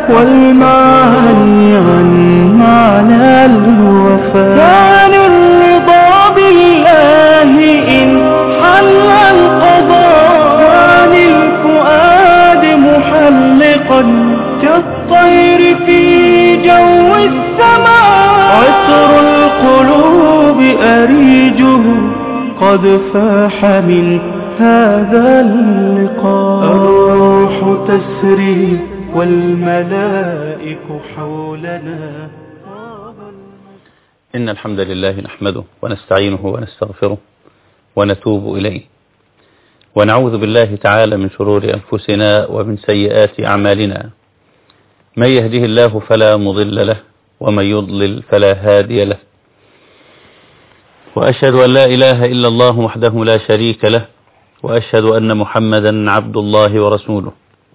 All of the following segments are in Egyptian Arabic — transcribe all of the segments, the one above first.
والمعاني عن معنى الوفاء كان الرضا بالله إن حل القضاء كان الفؤاد محلقا كالطير في جو السماء عطر القلوب أريجه قد فاح من هذا اللقاء الروح تسري والملائك حولنا إن الحمد لله نحمده ونستعينه ونستغفره ونتوب إليه ونعوذ بالله تعالى من شرور أنفسنا ومن سيئات أعمالنا من يهده الله فلا مضل له ومن يضلل فلا هادي له وأشهد أن لا إله إلا الله وحده لا شريك له وأشهد أن محمدا عبد الله ورسوله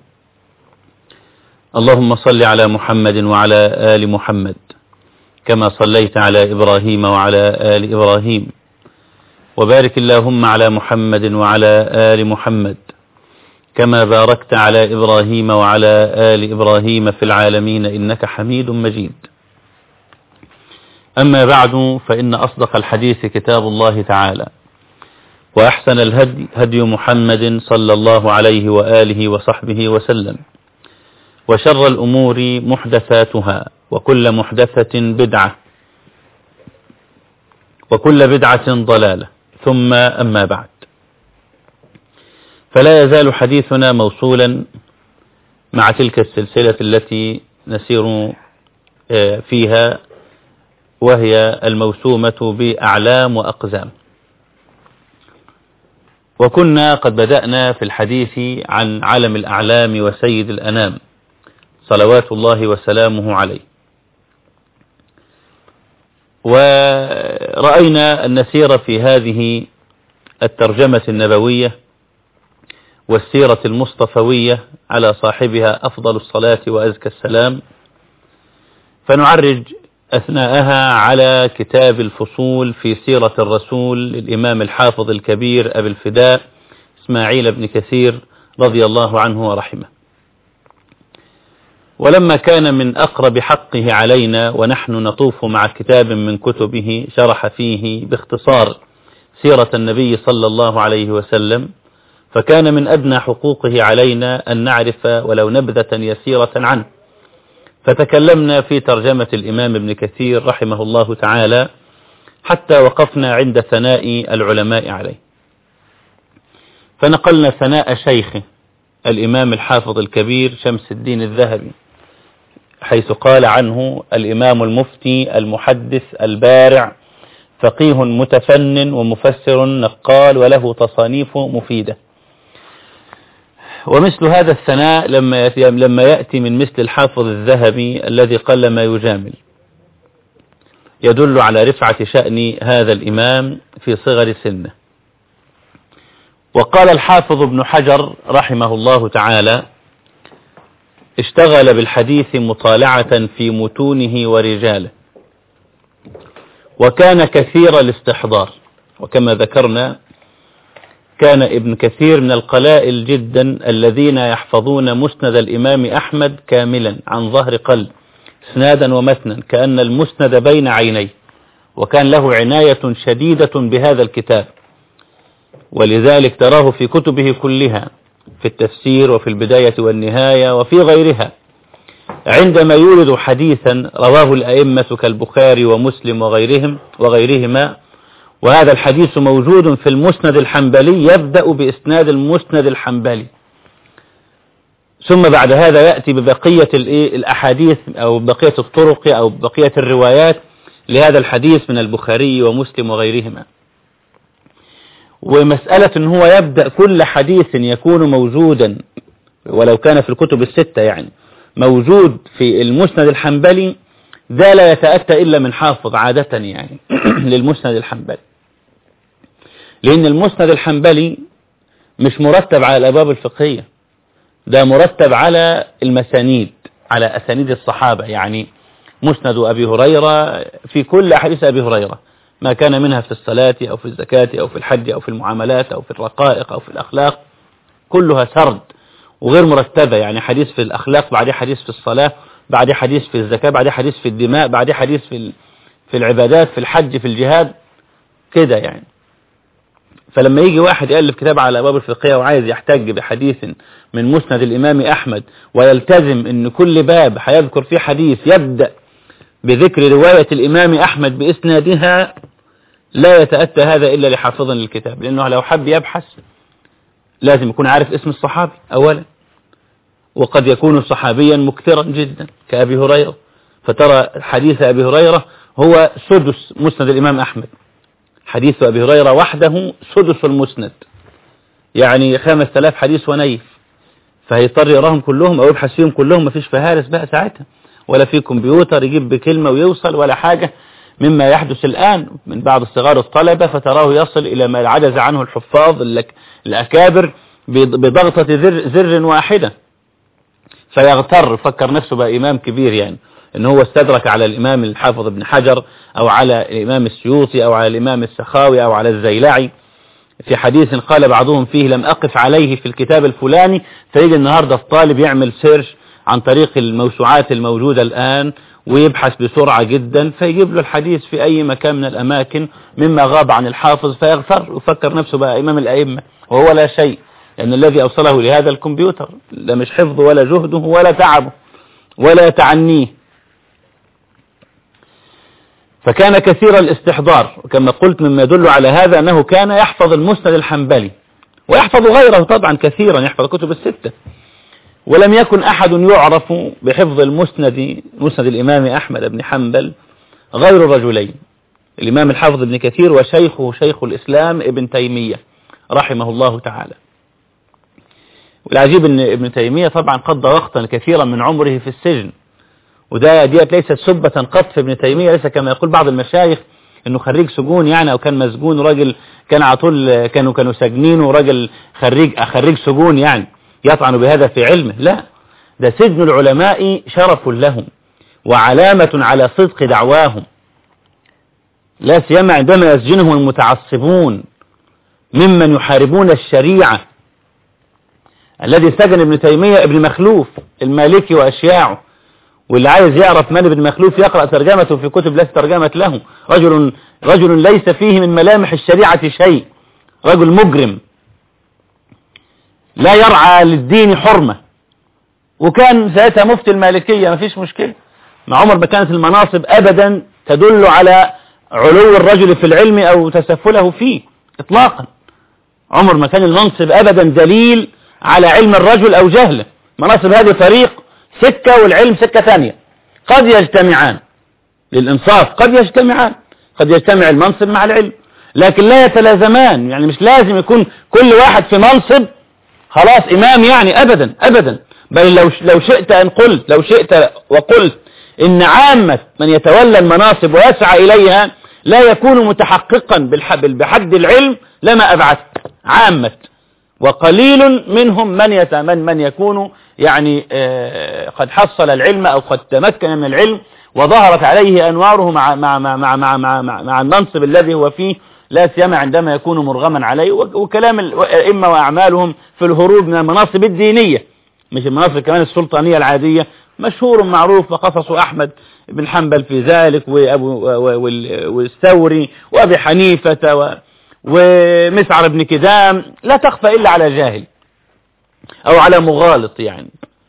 اللهم صل على محمد وعلى آل محمد كما صليت على إبراهيم وعلى آل إبراهيم وبارك اللهم على محمد وعلى آل محمد كما باركت على إبراهيم وعلى آل إبراهيم في العالمين إنك حميد مجيد أما بعد فإن أصدق الحديث كتاب الله تعالى وأحسن الهدي هدي محمد صلى الله عليه وآله وصحبه وسلم وشر الأمور محدثاتها وكل محدثة بدعة وكل بدعة ضلالة ثم أما بعد فلا يزال حديثنا موصولا مع تلك السلسلة التي نسير فيها وهي الموسومة بأعلام وأقزام وكنا قد بدأنا في الحديث عن علم الأعلام وسيد الأنام صلوات الله وسلامه عليه ورأينا أن نسير في هذه الترجمة النبوية والسيرة المصطفوية على صاحبها أفضل الصلاة وأزكى السلام فنعرج أثناءها على كتاب الفصول في سيرة الرسول للإمام الحافظ الكبير أبي الفداء إسماعيل بن كثير رضي الله عنه ورحمه ولما كان من أقرب حقه علينا ونحن نطوف مع كتاب من كتبه شرح فيه باختصار سيرة النبي صلى الله عليه وسلم فكان من أدنى حقوقه علينا أن نعرف ولو نبذة يسيرة عنه فتكلمنا في ترجمة الإمام ابن كثير رحمه الله تعالى حتى وقفنا عند ثناء العلماء عليه فنقلنا ثناء شيخه الإمام الحافظ الكبير شمس الدين الذهبي حيث قال عنه الإمام المفتي المحدث البارع فقيه متفنن ومفسر نقال وله تصانيف مفيدة ومثل هذا الثناء لما يأتي, لما يأتي من مثل الحافظ الذهبي الذي قل ما يجامل يدل على رفعة شأن هذا الإمام في صغر سنه وقال الحافظ ابن حجر رحمه الله تعالى اشتغل بالحديث مطالعة في متونه ورجاله وكان كثير الاستحضار وكما ذكرنا كان ابن كثير من القلائل جدا الذين يحفظون مسند الإمام أحمد كاملا عن ظهر قلب اسنادا ومتنا كأن المسند بين عينيه وكان له عناية شديدة بهذا الكتاب ولذلك تراه في كتبه كلها في التفسير وفي البداية والنهاية وفي غيرها عندما يورد حديثا رواه الأئمة كالبخاري ومسلم وغيرهم وغيرهما وهذا الحديث موجود في المسند الحنبلي يبدأ بإسناد المسند الحنبلي ثم بعد هذا يأتي ببقية الأحاديث أو بقية الطرق أو بقية الروايات لهذا الحديث من البخاري ومسلم وغيرهما ومسألة ان هو يبدأ كل حديث يكون موجودا ولو كان في الكتب الستة يعني موجود في المسند الحنبلي ده لا يتأتى إلا من حافظ عادة يعني للمسند الحنبلي لأن المسند الحنبلي مش مرتب على الأبواب الفقهية ده مرتب على المسانيد على أسانيد الصحابة يعني مسند أبي هريرة في كل أحاديث أبي هريرة ما كان منها في الصلاة أو في الزكاة أو في الحج أو في المعاملات أو في الرقائق أو في الأخلاق كلها سرد وغير مرتبة يعني حديث في الأخلاق بعديه حديث في الصلاة بعديه حديث في الزكاة بعديه حديث في الدماء بعديه حديث في ال- في العبادات في الحج في الجهاد كده يعني فلما يجي واحد يألف كتاب على أبواب الفقهية وعايز يحتج بحديث من مسند الإمام أحمد ويلتزم أن كل باب هيذكر فيه حديث يبدأ بذكر رواية الإمام أحمد بإسنادها لا يتأتى هذا إلا لحافظ للكتاب لأنه لو حب يبحث لازم يكون عارف اسم الصحابي أولا وقد يكون صحابيا مكثرا جدا كأبي هريرة فترى حديث أبي هريرة هو سدس مسند الإمام أحمد حديث أبي هريرة وحده سدس المسند يعني خمس آلاف حديث ونيف فهيضطر يقراهم كلهم أو يبحث فيهم كلهم مفيش فهارس بقى ساعتها ولا في كمبيوتر يجيب بكلمة ويوصل ولا حاجة مما يحدث الآن من بعض صغار الطلبة فتراه يصل إلى ما عجز عنه الحفاظ الأك- الأكابر بض- بضغطة زر, زر واحدة فيغتر فكر نفسه بقى إمام كبير يعني ان هو استدرك على الإمام الحافظ ابن حجر أو على الإمام السيوطي أو على الإمام السخاوي أو على الزيلعي في حديث قال بعضهم فيه لم أقف عليه في الكتاب الفلاني فيجي النهاردة الطالب يعمل سيرش عن طريق الموسوعات الموجودة الآن ويبحث بسرعة جدا فيجيب له الحديث في أي مكان من الأماكن مما غاب عن الحافظ فيغتر ويفكر نفسه بقى إمام الأئمة وهو لا شيء لأن الذي أوصله لهذا الكمبيوتر لا مش حفظه ولا جهده ولا تعبه ولا تعنيه فكان كثير الاستحضار وكما قلت مما يدل على هذا أنه كان يحفظ المسند الحنبلي ويحفظ غيره طبعا كثيرا يحفظ كتب الستة ولم يكن أحد يعرف بحفظ المسند مسند الإمام أحمد بن حنبل غير رجلين الإمام الحافظ ابن كثير وشيخه شيخ الإسلام ابن تيمية رحمه الله تعالى والعجيب أن ابن تيمية طبعا قضى وقتا كثيرا من عمره في السجن وده ديت ليست سبة قط في ابن تيمية ليس كما يقول بعض المشايخ انه خريج سجون يعني او كان مسجون راجل كان على طول كانوا كانوا ساجنينه راجل خريج خريج سجون يعني يطعن بهذا في علمه لا ده سجن العلماء شرف لهم وعلامة على صدق دعواهم لا سيما عندما يسجنهم المتعصبون ممن يحاربون الشريعة الذي سجن ابن تيمية ابن مخلوف المالكي وأشياعه واللي عايز يعرف من ابن مخلوف يقرأ ترجمته في كتب التي ترجمت له رجل رجل ليس فيه من ملامح الشريعة شيء رجل مجرم لا يرعى للدين حرمة وكان ساعتها مفتي المالكية ما فيش مشكلة مع عمر ما كانت المناصب أبدا تدل على علو الرجل في العلم أو تسفله فيه إطلاقا عمر ما كان المنصب أبدا دليل على علم الرجل أو جهله مناصب هذه طريق سكة والعلم سكة ثانية قد يجتمعان للإنصاف قد يجتمعان قد يجتمع المنصب مع العلم لكن لا يتلازمان يعني مش لازم يكون كل واحد في منصب خلاص إمام يعني أبدا أبدا بل لو لو شئت أن قلت لو شئت وقلت إن عامة من يتولى المناصب ويسعى إليها لا يكون متحققا بحد العلم لما أبعث عامة وقليل منهم من يتمن من يكون يعني آه قد حصل العلم أو قد تمكن من العلم وظهرت عليه أنواره مع مع مع مع مع, مع, مع, مع المنصب الذي هو فيه لا سيما عندما يكون مرغما عليه وكلام الأئمة وأعمالهم في الهروب من المناصب الدينية مش المناصب كمان السلطانية العادية مشهور معروف وقصص أحمد بن حنبل في ذلك وأبو والثوري وأبي حنيفة و ومسعر بن كدام لا تخفى إلا على جاهل أو على مغالط يعني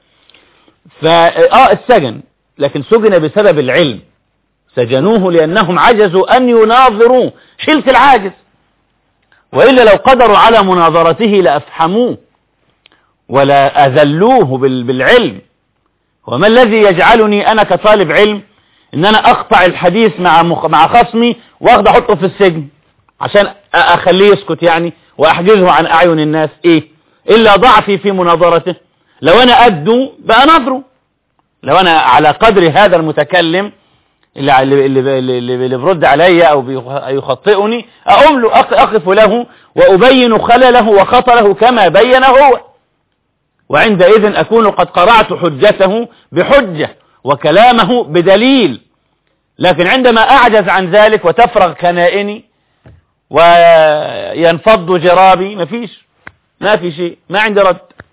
فآه السجن لكن سجن بسبب العلم سجنوه لأنهم عجزوا أن يناظروا حيلة العاجز وإلا لو قدروا على مناظرته لأفحموه ولا أذلوه بالعلم وما الذي يجعلني أنا كطالب علم إن أنا أقطع الحديث مع مع خصمي وأخذ أحطه في السجن عشان أخليه يسكت يعني وأحجزه عن أعين الناس إيه إلا ضعفي في مناظرته لو أنا أدو بقى نظره لو أنا على قدر هذا المتكلم اللي, اللي, اللي, اللي برد علي أو يخطئني أقوم له أقف له وأبين خلله وخطله كما بين هو وعندئذ أكون قد قرعت حجته بحجة وكلامه بدليل لكن عندما أعجز عن ذلك وتفرغ كنائني وينفض جرابي ما فيش ما في شيء ما عندي رد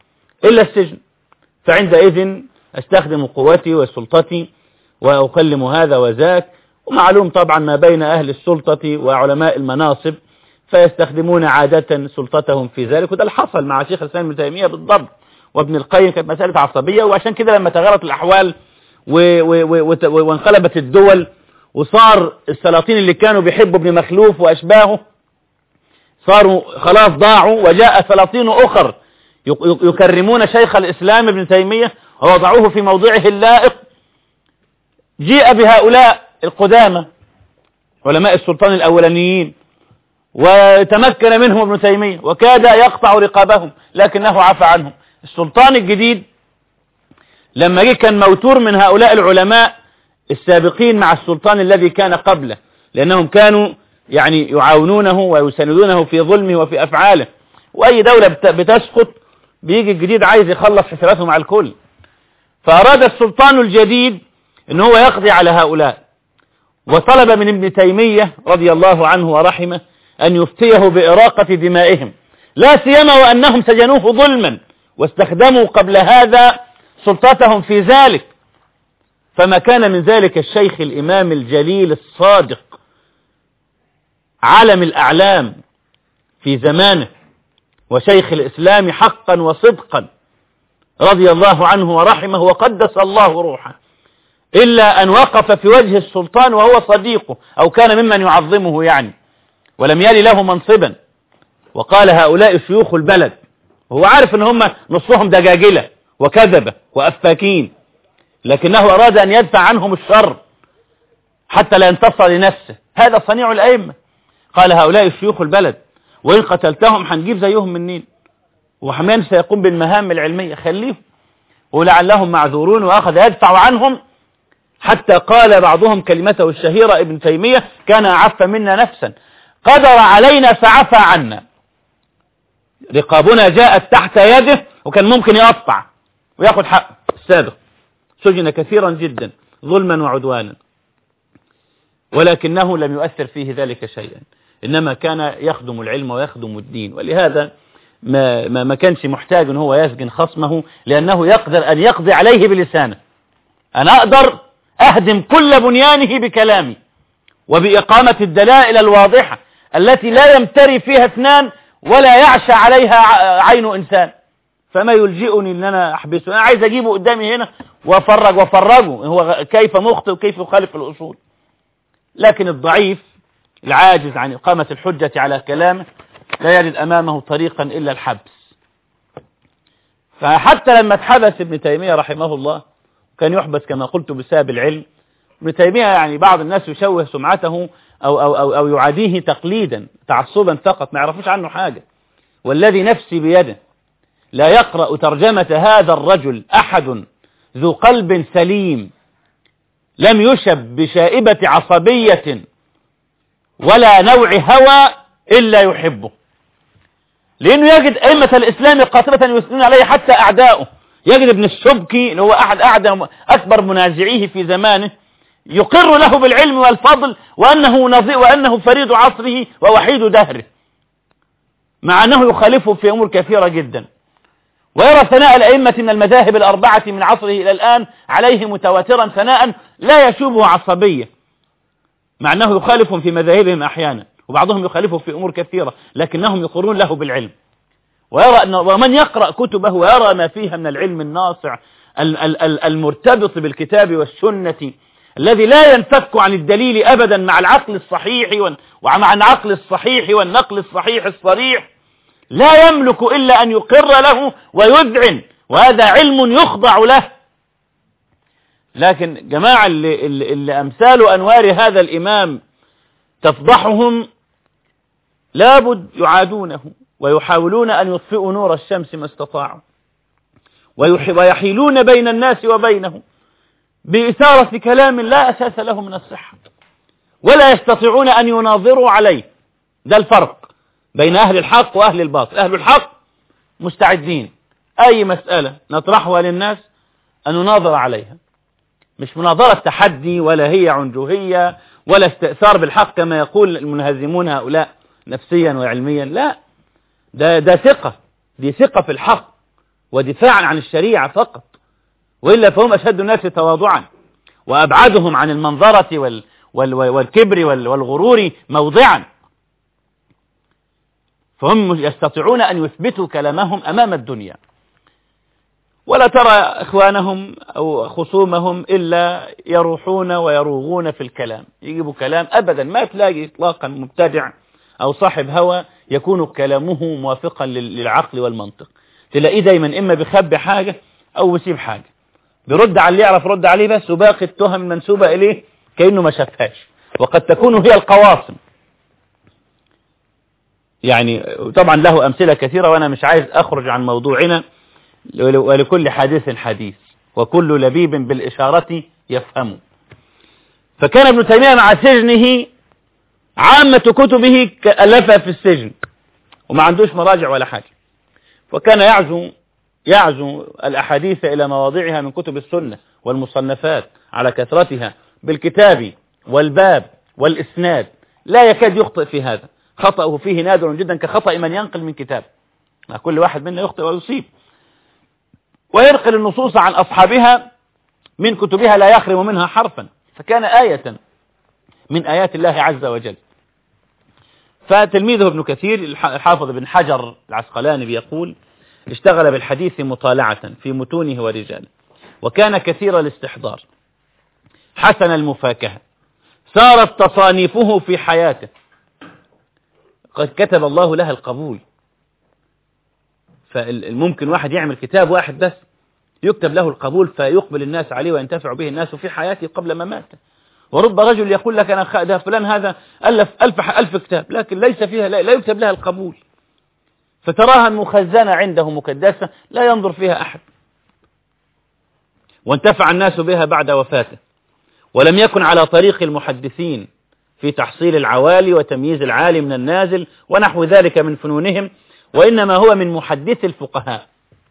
إلا السجن فعندئذ أستخدم قوتي وسلطتي وأكلم هذا وذاك ومعلوم طبعا ما بين أهل السلطة وعلماء المناصب فيستخدمون عادة سلطتهم في ذلك وده اللي حصل مع شيخ الإسلام ابن تيمية بالضبط وابن القيم كانت مسألة عصبية وعشان كده لما تغيرت الأحوال وانقلبت الدول وصار السلاطين اللي كانوا بيحبوا ابن مخلوف وأشباهه صاروا خلاص ضاعوا وجاء سلاطين أخر يكرمون شيخ الإسلام ابن تيمية ووضعوه في موضعه اللائق جيء بهؤلاء القدامى علماء السلطان الأولانيين وتمكن منهم ابن تيمية وكاد يقطع رقابهم لكنه عفى عنهم السلطان الجديد لما جه كان موتور من هؤلاء العلماء السابقين مع السلطان الذي كان قبله لأنهم كانوا يعني يعاونونه ويساندونه في ظلمه وفي أفعاله وأي دولة بتسقط بيجي الجديد عايز يخلص حساباته مع الكل فأراد السلطان الجديد ان هو يقضي على هؤلاء وطلب من ابن تيمية رضي الله عنه ورحمه أن يفتيه بإراقة دمائهم لا سيما وأنهم سجنوه ظلما واستخدموا قبل هذا سلطتهم في ذلك فما كان من ذلك الشيخ الإمام الجليل الصادق علم الأعلام في زمانه وشيخ الإسلام حقا وصدقا رضي الله عنه ورحمه وقدس الله روحه إلا أن وقف في وجه السلطان وهو صديقه أو كان ممن يعظمه يعني ولم يلي له منصبا وقال هؤلاء شيوخ البلد وهو عارف ان هم نصهم دجاجلة وكذبة وأفاكين لكنه أراد أن يدفع عنهم الشر حتى لا ينتصر لنفسه هذا صنيع الأئمة قال هؤلاء شيوخ البلد وإن قتلتهم هنجيب زيهم منين وحمان سيقوم بالمهام العلمية خليهم ولعلهم معذورون وأخذ يدفع عنهم حتى قال بعضهم كلمته الشهيرة ابن تيمية كان أعف منا نفسا قدر علينا فعفى عنا رقابنا جاءت تحت يده وكان ممكن يقطع وياخد حق السابق سجن كثيرا جدا ظلما وعدوانا ولكنه لم يؤثر فيه ذلك شيئا إنما كان يخدم العلم ويخدم الدين ولهذا ما, ما, ما كانش محتاج ان هو يسجن خصمه لأنه يقدر أن يقضي عليه بلسانه أنا أقدر أهدم كل بنيانه بكلامي وبإقامة الدلائل الواضحة التي لا يمتري فيها اثنان ولا يعشى عليها عين إنسان فما يلجئني ان انا احبسه انا عايز اجيبه قدامي هنا وافرج وافرجه هو كيف مخطئ وكيف يخالف الاصول لكن الضعيف العاجز عن إقامة الحجة على كلامه لا يجد أمامه طريقا إلا الحبس فحتى لما اتحبس ابن تيمية رحمه الله كان يحبس كما قلت بسبب العلم ابن تيمية يعني بعض الناس يشوه سمعته أو, أو, أو, أو يعاديه تقليدا تعصبا فقط ما يعرفوش عنه حاجة والذي نفسي بيده لا يقرأ ترجمة هذا الرجل أحد ذو قلب سليم لم يشب بشائبة عصبية ولا نوع هوى إلا يحبه لأنه يجد أئمة الإسلام قاطبة يسلمون عليه حتى أعداؤه يجد ابن السبكي اللي هو أحد أعدى أكبر منازعيه في زمانه يقر له بالعلم والفضل وأنه نظير وأنه فريد عصره ووحيد دهره مع أنه يخالفه في أمور كثيرة جدا ويرى ثناء الأئمة من المذاهب الأربعة من عصره إلى الآن عليه متواترا ثناء لا يشوبه عصبية مع أنه يخالفهم في مذاهبهم أحيانا وبعضهم يخالفه في أمور كثيرة لكنهم يقرون له بالعلم ويرى أن ومن يقرأ كتبه ويرى ما فيها من العلم الناصع المرتبط بالكتاب والسنة الذي لا ينفك عن الدليل أبدا مع العقل الصحيح ومع العقل الصحيح والنقل الصحيح الصريح لا يملك إلا أن يقر له ويذعن وهذا علم يخضع له لكن جماعة اللي, اللي أمثال أنوار هذا الإمام تفضحهم لابد يعادونه ويحاولون أن يطفئوا نور الشمس ما استطاعوا ويحيلون بين الناس وبينه بإثارة كلام لا أساس له من الصحة ولا يستطيعون أن يناظروا عليه ده الفرق بين أهل الحق وأهل الباطل أهل الحق مستعدين أي مسألة نطرحها للناس أن نناظر عليها مش مناظرة تحدي ولا هي عنجهية ولا استئثار بالحق كما يقول المنهزمون هؤلاء نفسيا وعلميا لا ده, ده ثقة دي ثقة في الحق ودفاعا عن الشريعة فقط وإلا فهم أشد الناس تواضعا وأبعدهم عن المنظرة وال وال والكبر وال والغرور موضعا فهم يستطيعون أن يثبتوا كلامهم أمام الدنيا ولا ترى إخوانهم أو خصومهم إلا يروحون ويروغون في الكلام يجيبوا كلام أبدا ما تلاقي إطلاقا مبتدع أو صاحب هوى يكون كلامه موافقا للعقل والمنطق تلاقيه دايما إما بيخبي حاجة أو بيسيب حاجة بيرد على اللي يعرف رد عليه بس وباقي التهم المنسوبة إليه كأنه ما شافهاش وقد تكون هي القواصم يعني طبعا له أمثلة كثيرة وأنا مش عايز أخرج عن موضوعنا ولكل حديث حديث وكل لبيب بالإشارة يفهم فكان ابن تيمية مع سجنه عامة كتبه ألفها في السجن وما عندوش مراجع ولا حاجة وكان يعزو يعزو الأحاديث إلى مواضعها من كتب السنة والمصنفات على كثرتها بالكتاب والباب والإسناد لا يكاد يخطئ في هذا خطأه فيه نادر جدا كخطأ من ينقل من كتاب كل واحد منا يخطئ ويصيب وينقل النصوص عن أصحابها من كتبها لا يخرم منها حرفا فكان آية من آيات الله عز وجل فتلميذه ابن كثير الحافظ بن حجر العسقلاني بيقول اشتغل بالحديث مطالعة في متونه ورجاله وكان كثير الاستحضار حسن المفاكهة سارت تصانيفه في حياته قد كتب الله لها القبول فالممكن واحد يعمل كتاب واحد بس يكتب له القبول فيقبل الناس عليه وينتفع به الناس في حياته قبل ما مات ورب رجل يقول لك أنا ده فلان هذا ألف ألف, ألف كتاب لكن ليس فيها لا, لا يكتب لها القبول فتراها مخزنة عنده مكدسة لا ينظر فيها أحد وانتفع الناس بها بعد وفاته ولم يكن على طريق المحدثين في تحصيل العوالي وتمييز العالي من النازل ونحو ذلك من فنونهم وإنما هو من محدث الفقهاء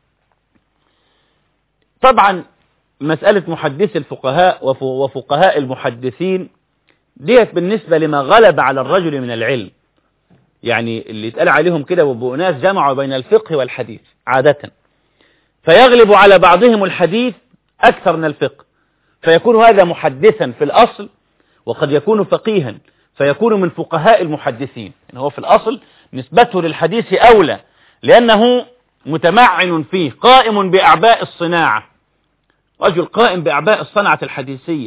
طبعا مسألة محدث الفقهاء وفقهاء المحدثين ديت بالنسبة لما غلب على الرجل من العلم يعني اللي يتقال عليهم كده وبأناس جمعوا بين الفقه والحديث عادة فيغلب على بعضهم الحديث أكثر من الفقه فيكون هذا محدثا في الأصل وقد يكون فقيها فيكون من فقهاء المحدثين يعني هو في الأصل نسبته للحديث أولى لأنه متمعن فيه قائم بأعباء الصناعة رجل قائم بأعباء الصنعة الحديثية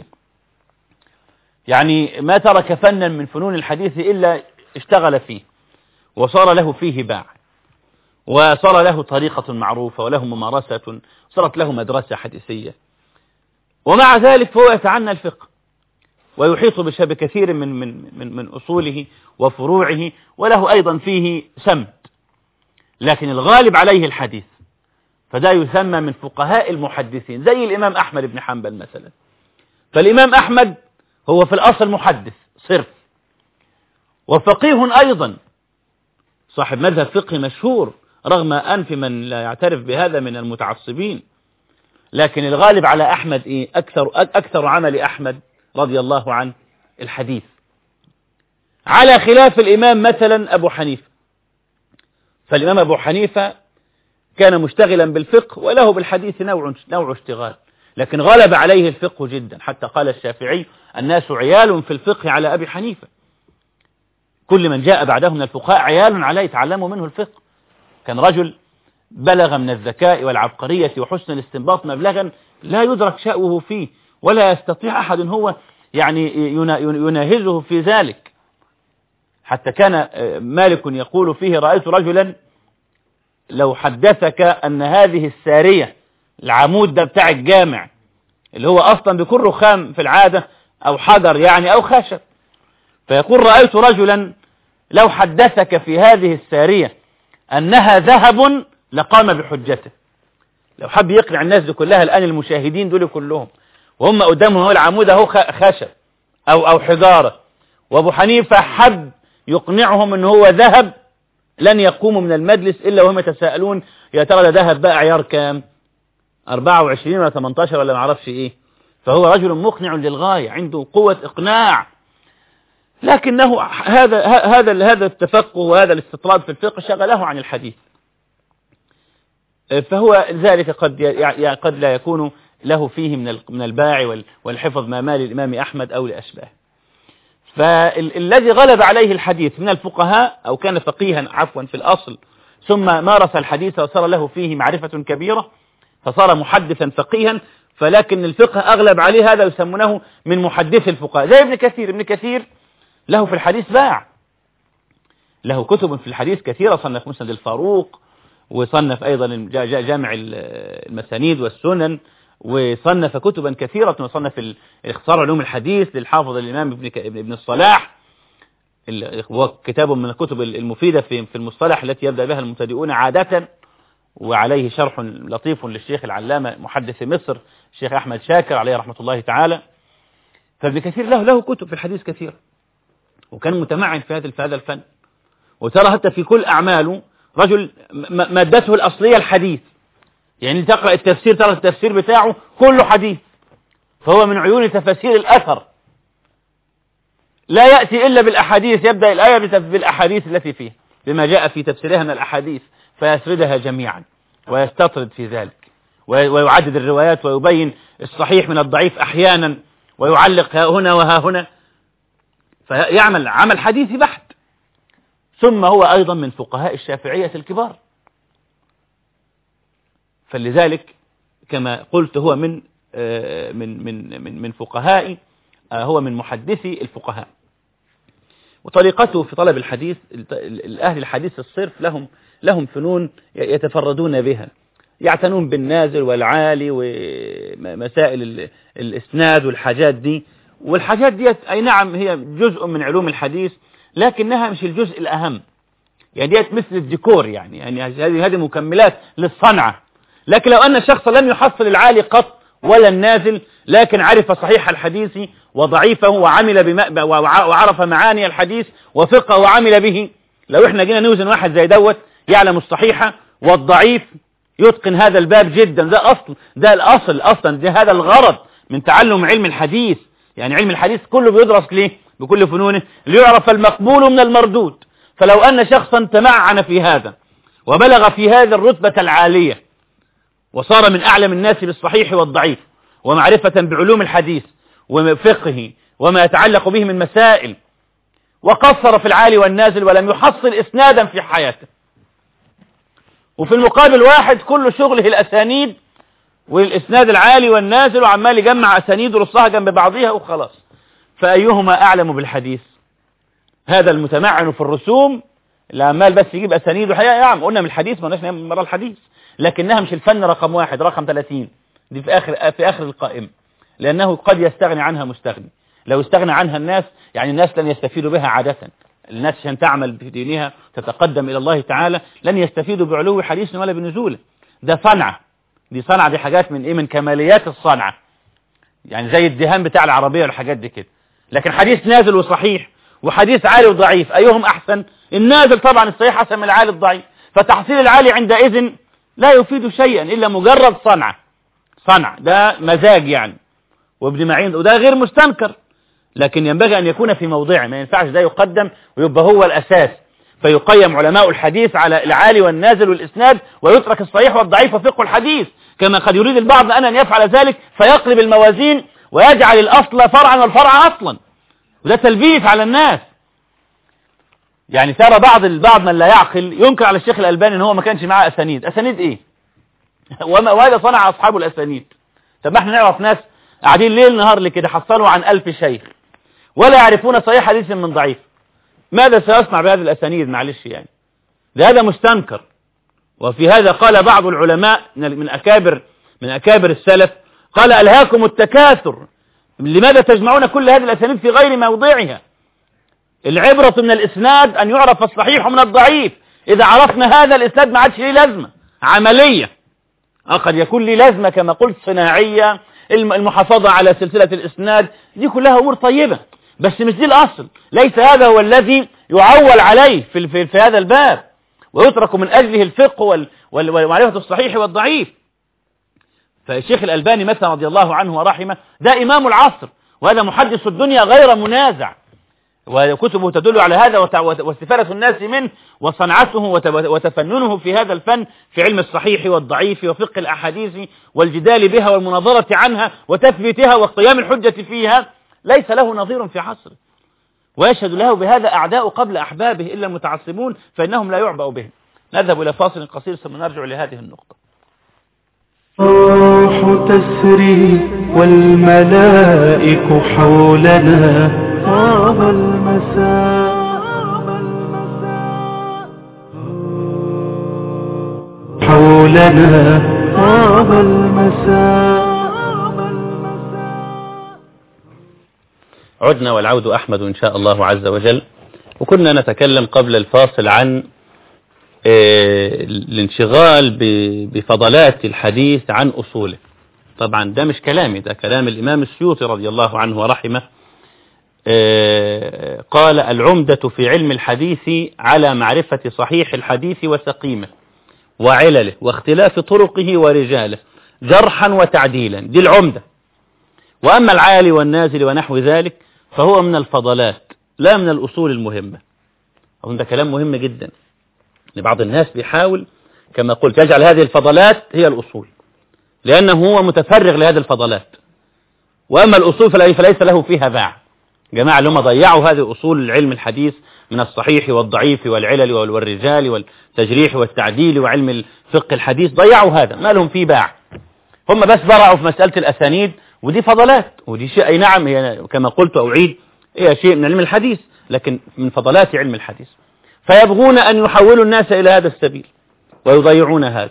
يعني ما ترك فنا من فنون الحديث إلا اشتغل فيه وصار له فيه باع وصار له طريقة معروفة وله ممارسة صارت له مدرسة حديثية ومع ذلك فهو يتعنى الفقه ويحيط بكثير من, من, من, من أصوله وفروعه وله أيضا فيه سمت لكن الغالب عليه الحديث فده يسمى من فقهاء المحدثين زي الإمام أحمد بن حنبل مثلا فالإمام أحمد هو في الأصل محدث صرف وفقيه أيضا صاحب مذهب فقهي مشهور رغم أنف من لا يعترف بهذا من المتعصبين لكن الغالب على أحمد إيه؟ أكثر, أكثر عمل أحمد رضي الله عنه الحديث على خلاف الإمام مثلا أبو حنيفة فالإمام أبو حنيفة كان مشتغلا بالفقه وله بالحديث نوع, نوع اشتغال لكن غلب عليه الفقه جدا حتى قال الشافعي الناس عيال في الفقه على أبي حنيفة كل من جاء بعده من الفقهاء عيال عليه يتعلموا منه الفقه كان رجل بلغ من الذكاء والعبقرية وحسن الاستنباط مبلغا لا يدرك شأوه فيه ولا يستطيع أحد هو يعني يناهزه في ذلك حتى كان مالك يقول فيه رأيت رجلا لو حدثك أن هذه السارية العمود ده بتاع الجامع اللي هو أصلا بيكون رخام في العادة أو حجر يعني أو خشب فيقول رأيت رجلا لو حدثك في هذه السارية أنها ذهب لقام بحجته لو حب يقنع الناس دي كلها الآن المشاهدين دول كلهم وهم قدامهم هو العمود اهو خشب أو أو حجارة وأبو حنيفة حب يقنعهم أنه هو ذهب لن يقوموا من المجلس إلا وهم يتساءلون يا ترى ده ذهب بقى عيار كام 24 ولا 18 ولا ما اعرفش ايه فهو رجل مقنع للغاية عنده قوة إقناع لكنه هذا هذا هذا التفقه وهذا الاستطراد في الفقه شغله عن الحديث فهو ذلك قد ي- قد لا يكون له فيه من ال- من الباع وال- والحفظ ما مال الإمام أحمد أو لأشباه فالذي غلب عليه الحديث من الفقهاء أو كان فقيها عفوا في الأصل ثم مارس الحديث وصار له فيه معرفة كبيرة فصار محدثا فقيها فلكن الفقه أغلب عليه هذا يسمونه من محدث الفقهاء زي ابن كثير ابن كثير له في الحديث باع له كتب في الحديث كثيرة صنف مسند الفاروق وصنف أيضا جا- جا- جامع ال- المسانيد والسنن وصنف كتبا كثيرة وصنف ال- اختصار علوم الحديث للحافظ الإمام ابن ك- ابن الصلاح ال- هو كتاب من الكتب المفيدة في في المصطلح التي يبدأ بها المبتدئون عادة وعليه شرح لطيف للشيخ العلامة محدث مصر الشيخ أحمد شاكر عليه رحمة الله تعالى فابن كثير له له كتب في الحديث كثير وكان متمعن في هذا في هذا الفن وترى حتى في كل أعماله رجل م- مادته الأصلية الحديث يعني تقرأ التفسير ترى التفسير بتاعه كله حديث فهو من عيون تفاسير الأثر لا يأتي إلا بالأحاديث يبدأ الآية بتف- بالأحاديث التي فيها بما جاء في تفسيرها من الأحاديث فيسردها جميعا ويستطرد في ذلك وي- ويعدد الروايات ويبين الصحيح من الضعيف أحيانا ويعلق ها هنا وها هنا فيعمل عمل حديثي بحت ثم هو أيضا من فقهاء الشافعية الكبار فلذلك كما قلت هو من آه، من من من من فقهاء آه، هو من محدثي الفقهاء وطريقته في طلب الحديث ال- ال- أهل الحديث الصرف لهم لهم فنون ي- يتفردون بها يعتنون بالنازل والعالي ومسائل ال- الإسناد والحاجات دي والحاجات دي أي نعم هي جزء من علوم الحديث لكنها مش الجزء الأهم يعني ديت مثل الديكور يعني يعني هذه هذه مكملات للصنعة لكن لو أن شخص لم يحصل العالي قط ولا النازل لكن عرف صحيح الحديث وضعيفه وعمل بما وع- وعرف معاني الحديث وفقه وعمل به لو احنا جينا نوزن واحد زي دوت يعلم الصحيح والضعيف يتقن هذا الباب جدا ده أصل ده الأصل أصلا ده هذا الغرض من تعلم علم الحديث يعني علم الحديث كله بيدرس ليه بكل فنونه ليعرف المقبول من المردود فلو أن شخصا تمعن في هذا وبلغ في هذه الرتبة العالية وصار من أعلم الناس بالصحيح والضعيف ومعرفة بعلوم الحديث وفقه وما يتعلق به من مسائل وقصر في العالي والنازل ولم يحصل إسنادا في حياته وفي المقابل واحد كل شغله الأسانيد والإسناد العالي والنازل وعمال يجمع أسانيد ورصها جنب بعضها وخلاص فأيهما أعلم بالحديث هذا المتمعن في الرسوم اللي عمال بس يجيب أسانيد وحقيقة يا عم قلنا من الحديث ما قلناش مرة الحديث لكنها مش الفن رقم واحد رقم 30 دي في آخر في آخر القائمة لأنه قد يستغني عنها مستغني لو استغنى عنها الناس يعني الناس لن يستفيدوا بها عادة الناس عشان تعمل في دينها تتقدم إلى الله تعالى لن يستفيدوا بعلو حديث ولا بنزوله ده صنعة دي صنعة دي حاجات من إيه من كماليات الصنعة يعني زي الدهان بتاع العربية والحاجات دي كده لكن حديث نازل وصحيح وحديث عالي وضعيف أيهم أحسن النازل طبعا الصحيح أحسن من العالي الضعيف فتحصيل العالي عندئذ لا يفيد شيئا إلا مجرد صنعة صنع ده مزاج يعني وابن معين وده غير مستنكر لكن ينبغي أن يكون في موضعه ما ينفعش ده يقدم ويبقى هو الأساس فيقيم علماء الحديث على العالي والنازل والإسناد ويترك الصحيح والضعيف وفقه الحديث كما قد يريد البعض أن أن يفعل ذلك فيقلب الموازين ويجعل الأصل فرعا والفرع أصلا وده تلبيس على الناس يعني ترى بعض البعض من لا يعقل ينكر على الشيخ الألباني ان هو ما كانش معاه أسانيد أسانيد إيه وما وهذا صنع أصحاب الأسانيد طب ما احنا نعرف ناس قاعدين ليل نهار لكده حصلوا عن ألف شيخ ولا يعرفون صحيح حديث من ضعيف ماذا سيصنع بهذه الأسانيد معلش يعني ده هذا مستنكر وفي هذا قال بعض العلماء من من أكابر من أكابر السلف قال ألهاكم التكاثر لماذا تجمعون كل هذه الأسانيد في غير موضعها العبرة من الإسناد أن يعرف الصحيح من الضعيف إذا عرفنا هذا الإسناد ما عادش ليه لازمة عملية آه قد يكون لي لازمة كما قلت صناعية الم- المحافظة على سلسلة الإسناد دي كلها أمور طيبة بس مش دي الأصل ليس هذا هو الذي يعول عليه في, في, في هذا الباب ويترك من أجله الفقه وال- وال- ومعرفة الصحيح والضعيف فالشيخ الألباني مثلا رضي الله عنه ورحمه ده إمام العصر وهذا محدث الدنيا غير منازع وكتبه تدل على هذا واستفادة الناس منه وصنعته وتفننه في هذا الفن في علم الصحيح والضعيف وفقه الأحاديث والجدال بها والمناظرة عنها وتثبيتها وقيام الحجة فيها ليس له نظير في عصره ويشهد له بهذا أعداء قبل أحبابه إلا المتعصبون فإنهم لا يعبأ بهم نذهب إلى فاصل قصير ثم نرجع لهذه النقطة الروح تسري والملائك حولنا طاب المساء حولنا طاب المساء عدنا والعود أحمد إن شاء الله عز وجل وكنا نتكلم قبل الفاصل عن الانشغال بفضلات الحديث عن أصوله طبعا ده مش كلامي ده كلام الإمام السيوطي رضي الله عنه ورحمه قال العمدة في علم الحديث على معرفة صحيح الحديث وسقيمه وعلله واختلاف طرقه ورجاله جرحا وتعديلا دي العمدة وأما العالي والنازل ونحو ذلك فهو من الفضلات لا من الأصول المهمة أظن ده كلام مهم جدا لبعض الناس بيحاول كما قلت يجعل هذه الفضلات هي الأصول لأنه هو متفرغ لهذه الفضلات وأما الأصول فليس له فيها باع جماعة اللي هم ضيعوا هذه أصول العلم الحديث من الصحيح والضعيف والعلل والرجال والتجريح والتعديل وعلم الفقه الحديث ضيعوا هذا ما لهم فيه باع هم بس برعوا في مسألة الأسانيد ودي فضلات ودي شيء أي نعم هي كما قلت أعيد هي شيء من علم الحديث لكن من فضلات علم الحديث فيبغون أن يحولوا الناس إلى هذا السبيل ويضيعون هذا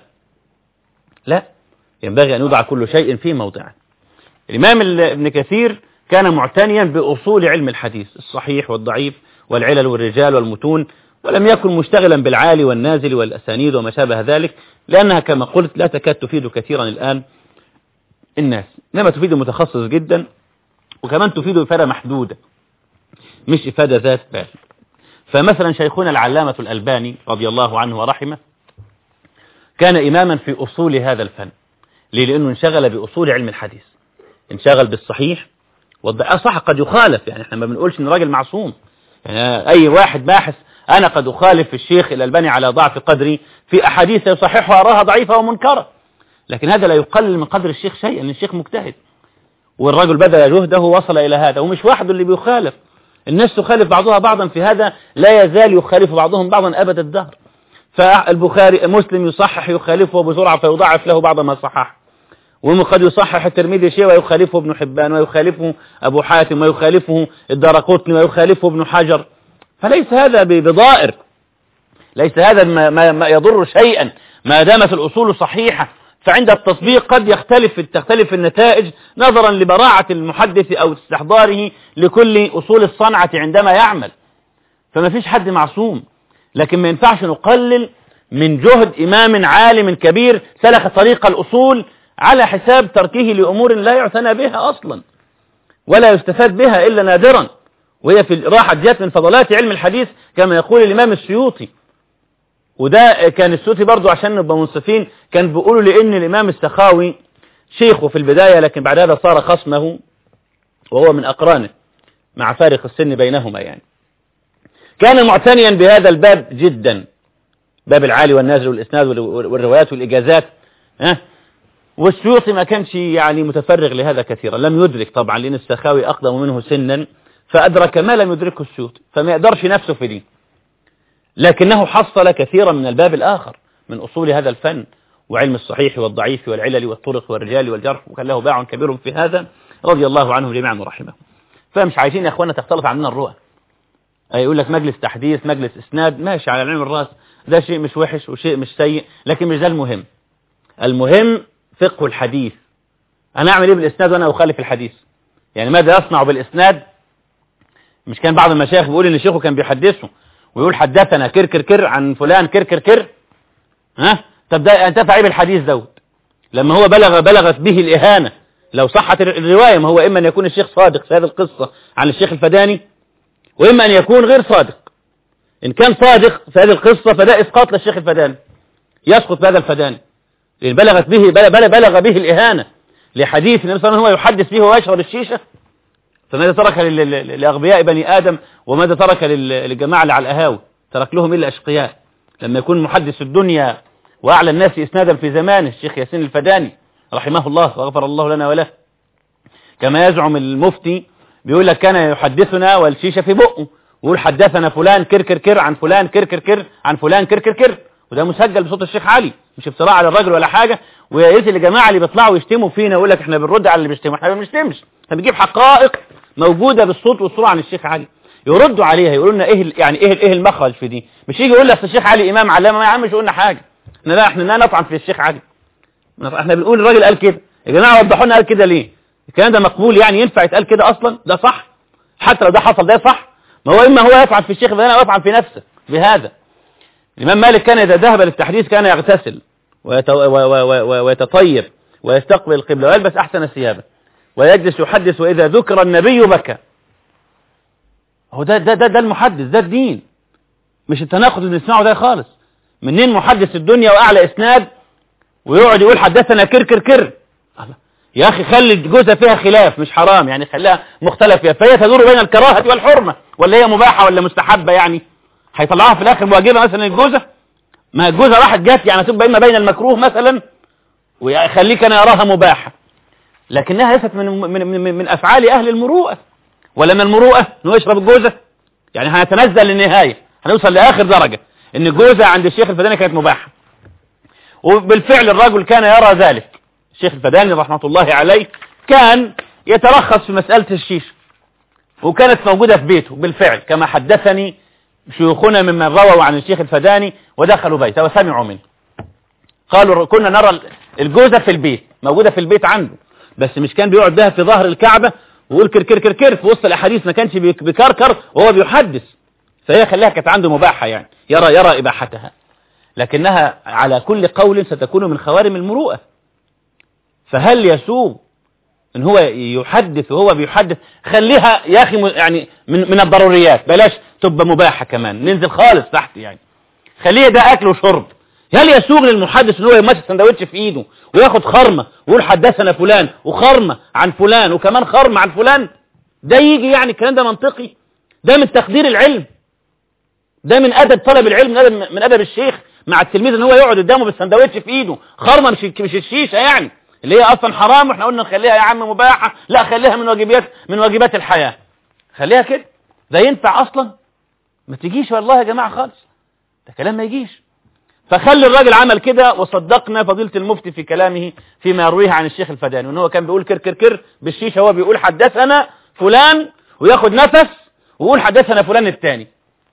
لا ينبغي أن يوضع كل شيء في موضعه الإمام ابن كثير كان معتنيا بأصول علم الحديث الصحيح والضعيف والعلل والرجال والمتون ولم يكن مشتغلا بالعالي والنازل والأسانيد وما شابه ذلك لأنها كما قلت لا تكاد تفيد كثيرا الآن الناس إنما تفيد متخصص جدا وكمان تفيد إفادة محدودة مش إفادة ذات بال فمثلا شيخنا العلامة الألباني رضي الله عنه ورحمه كان إماما في أصول هذا الفن ليه لأنه انشغل بأصول علم الحديث انشغل بالصحيح والضعيف صح قد يخالف يعني احنا ما بنقولش ان راجل معصوم يعني اي واحد باحث انا قد اخالف الشيخ الالباني على ضعف قدري في احاديث يصححها اراها ضعيفه ومنكره لكن هذا لا يقلل من قدر الشيخ شيئا ان الشيخ مجتهد والرجل بذل جهده وصل الى هذا ومش واحد اللي بيخالف الناس تخالف بعضها بعضا في هذا لا يزال يخالف بعضهم بعضا ابد الدهر فالبخاري مسلم يصحح يخالفه بسرعه فيضاعف له بعض ما صحح وقد يصحح الترمذي شيء ويخالفه ابن حبان ويخالفه أبو حاتم ويخالفه الدارقطني ويخالفه ابن حجر فليس هذا بضائر ليس هذا ما, ما يضر شيئا ما دامت الأصول صحيحة فعند التطبيق قد يختلف تختلف النتائج نظرا لبراعة المحدث أو استحضاره لكل أصول الصنعة عندما يعمل فما فيش حد معصوم لكن ما ينفعش نقلل من جهد إمام عالم كبير سلك طريق الأصول على حساب تركه لأمور لا يعتنى بها أصلا ولا يستفاد بها إلا نادرا وهي في راحة جات من فضلات علم الحديث كما يقول الإمام السيوطي وده كان السيوطي برضو عشان نبقى منصفين كان بيقولوا لأن الإمام السخاوي شيخه في البداية لكن بعد هذا صار خصمه وهو من أقرانه مع فارق السن بينهما يعني كان معتنيا بهذا الباب جدا باب العالي والنازل والإسناد والروايات والإجازات ها والسيوطي ما كانش يعني متفرغ لهذا كثيرا لم يدرك طبعا لأن السخاوي أقدم منه سنا فأدرك ما لم يدركه السيوطي فما يقدرش نفسه في دي لكنه حصل كثيرا من الباب الآخر من أصول هذا الفن وعلم الصحيح والضعيف والعلل والطرق والرجال والجرح وكان له باع كبير في هذا رضي الله عنهم جميعا ورحمه فمش عايزين يا اخوانا تختلط عننا الرؤى يقول لك مجلس تحديث مجلس اسناد ماشي على العلم الراس ده شيء مش وحش وشيء مش سيء لكن مش ده المهم المهم فقه الحديث أنا أعمل إيه بالإسناد وأنا أخالف الحديث يعني ماذا يصنع بالإسناد مش كان بعض المشايخ بيقول إن شيخه كان بيحدثه ويقول حدثنا كر كر كر عن فلان كر كر كر ها طب ده انتفع ايه بالحديث دوت لما هو بلغ بلغت به الإهانة لو صحت الرواية ما هو إما أن يكون الشيخ صادق في هذه القصة عن الشيخ الفداني وإما أن يكون غير صادق إن كان صادق في هذه القصة فده إسقاط للشيخ الفداني يسقط بهذا الفداني لأن بلغت به بلغ, بلغ به الإهانة لحديث النبي صلى الله عليه وسلم هو يحدث به ويشرب الشيشة فماذا ترك لل- لل- لأغبياء بني آدم وماذا ترك لل- للجماعة اللي على القهاوي ترك لهم إلا أشقياء لما يكون محدث الدنيا وأعلى الناس إسنادا في زمانه الشيخ ياسين الفداني رحمه الله وغفر الله لنا وله كما يزعم المفتي بيقول لك كان يحدثنا والشيشة في بقه ويقول حدثنا فلان كر كر كر عن فلان كر كر كر عن فلان كر كر كر وده مسجل بصوت الشيخ علي مش افتراء على الراجل ولا حاجة ويا ريت الجماعة اللي بيطلعوا يشتموا فينا يقول لك احنا بنرد على اللي بيشتموا احنا ما بنشتمش احنا بنجيب حقائق موجودة بالصوت والصورة عن الشيخ علي يردوا عليها يقولوا لنا ايه ال- يعني ايه ال- ايه المخرج في دي مش يجي يقول لك الشيخ علي امام علامه ما يا عم مش قلنا حاجه احنا لا احنا لا نطعن في الشيخ علي احنا بنقول الراجل قال كده يا جماعه وضحوا لنا قال كده ليه الكلام ده مقبول يعني ينفع يتقال كده اصلا ده صح حتى لو ده حصل ده صح ما هو اما هو يطعن في الشيخ فانا يطعن في نفسه بهذا الامام مالك كان اذا ذهب للتحديث كان يغتسل ويت- و- و- و- ويتطيب ويستقبل القبله ويلبس احسن ثيابه ويجلس يحدث واذا ذكر النبي بكى هو ده ده ده, ده المحدث ده الدين مش التناقض اللي بنسمعه ده خالص منين محدث الدنيا واعلى اسناد ويقعد يقول حدثنا كر كر كر الله. يا اخي خلي الجوزة فيها خلاف مش حرام يعني خليها مختلف فيها فهي تدور بين الكراهة والحرمة ولا هي مباحة ولا مستحبة يعني هيطلعوها في الاخر مواجبة مثلا الجوزة ما الجوزة راحت جت يعني تبقى اما بين المكروه مثلا ويخليك انا اراها مباحة لكنها ليست من من من, من افعال اهل المروءة ولا من المروءة انه يشرب الجوزة يعني هنتنزل للنهاية هنوصل لاخر درجة ان الجوزة عند الشيخ الفداني كانت مباحة وبالفعل الرجل كان يرى ذلك الشيخ الفداني رحمة الله عليه كان يترخص في مسألة الشيشة وكانت موجودة في بيته بالفعل كما حدثني شيوخنا ممن رووا عن الشيخ الفداني ودخلوا بيته وسمعوا منه قالوا كنا نرى الجوزة في البيت موجودة في البيت عنده بس مش كان بيقعد بها في ظهر الكعبة ويقول كر كر كر كر في وسط الأحاديث ما كانش بيك- بيكركر وهو بيحدث فهي خلاها كانت عنده مباحة يعني يرى يرى إباحتها لكنها على كل قول ستكون من خوارم المروءة فهل يسوغ ان هو يحدث وهو بيحدث خليها يا اخي م- يعني من من الضروريات بلاش تبقى مباحة كمان ننزل خالص تحت يعني خليه ده اكل وشرب هل يسوغ للمحدث ان هو يمسك سندوتش في ايده وياخد خرمة ويقول حدثنا فلان وخرمة عن فلان وكمان خرمة عن فلان ده يجي يعني الكلام ده منطقي ده من تقدير العلم ده من ادب طلب العلم من ادب, من أدب الشيخ مع التلميذ ان هو يقعد قدامه بالسندوتش في ايده خرمه مش مش الشيشه يعني اللي هي اصلا حرام واحنا قلنا نخليها يا عم مباحه لا خليها من واجبات من واجبات الحياه خليها كده ده ينفع اصلا ما تجيش والله يا جماعه خالص ده كلام ما يجيش فخلي الراجل عمل كده وصدقنا فضيلة المفتي في كلامه فيما يرويه عن الشيخ الفداني وان هو كان بيقول كر كر كر بالشيشه هو بيقول حدثنا فلان وياخد نفس ويقول حدثنا فلان الثاني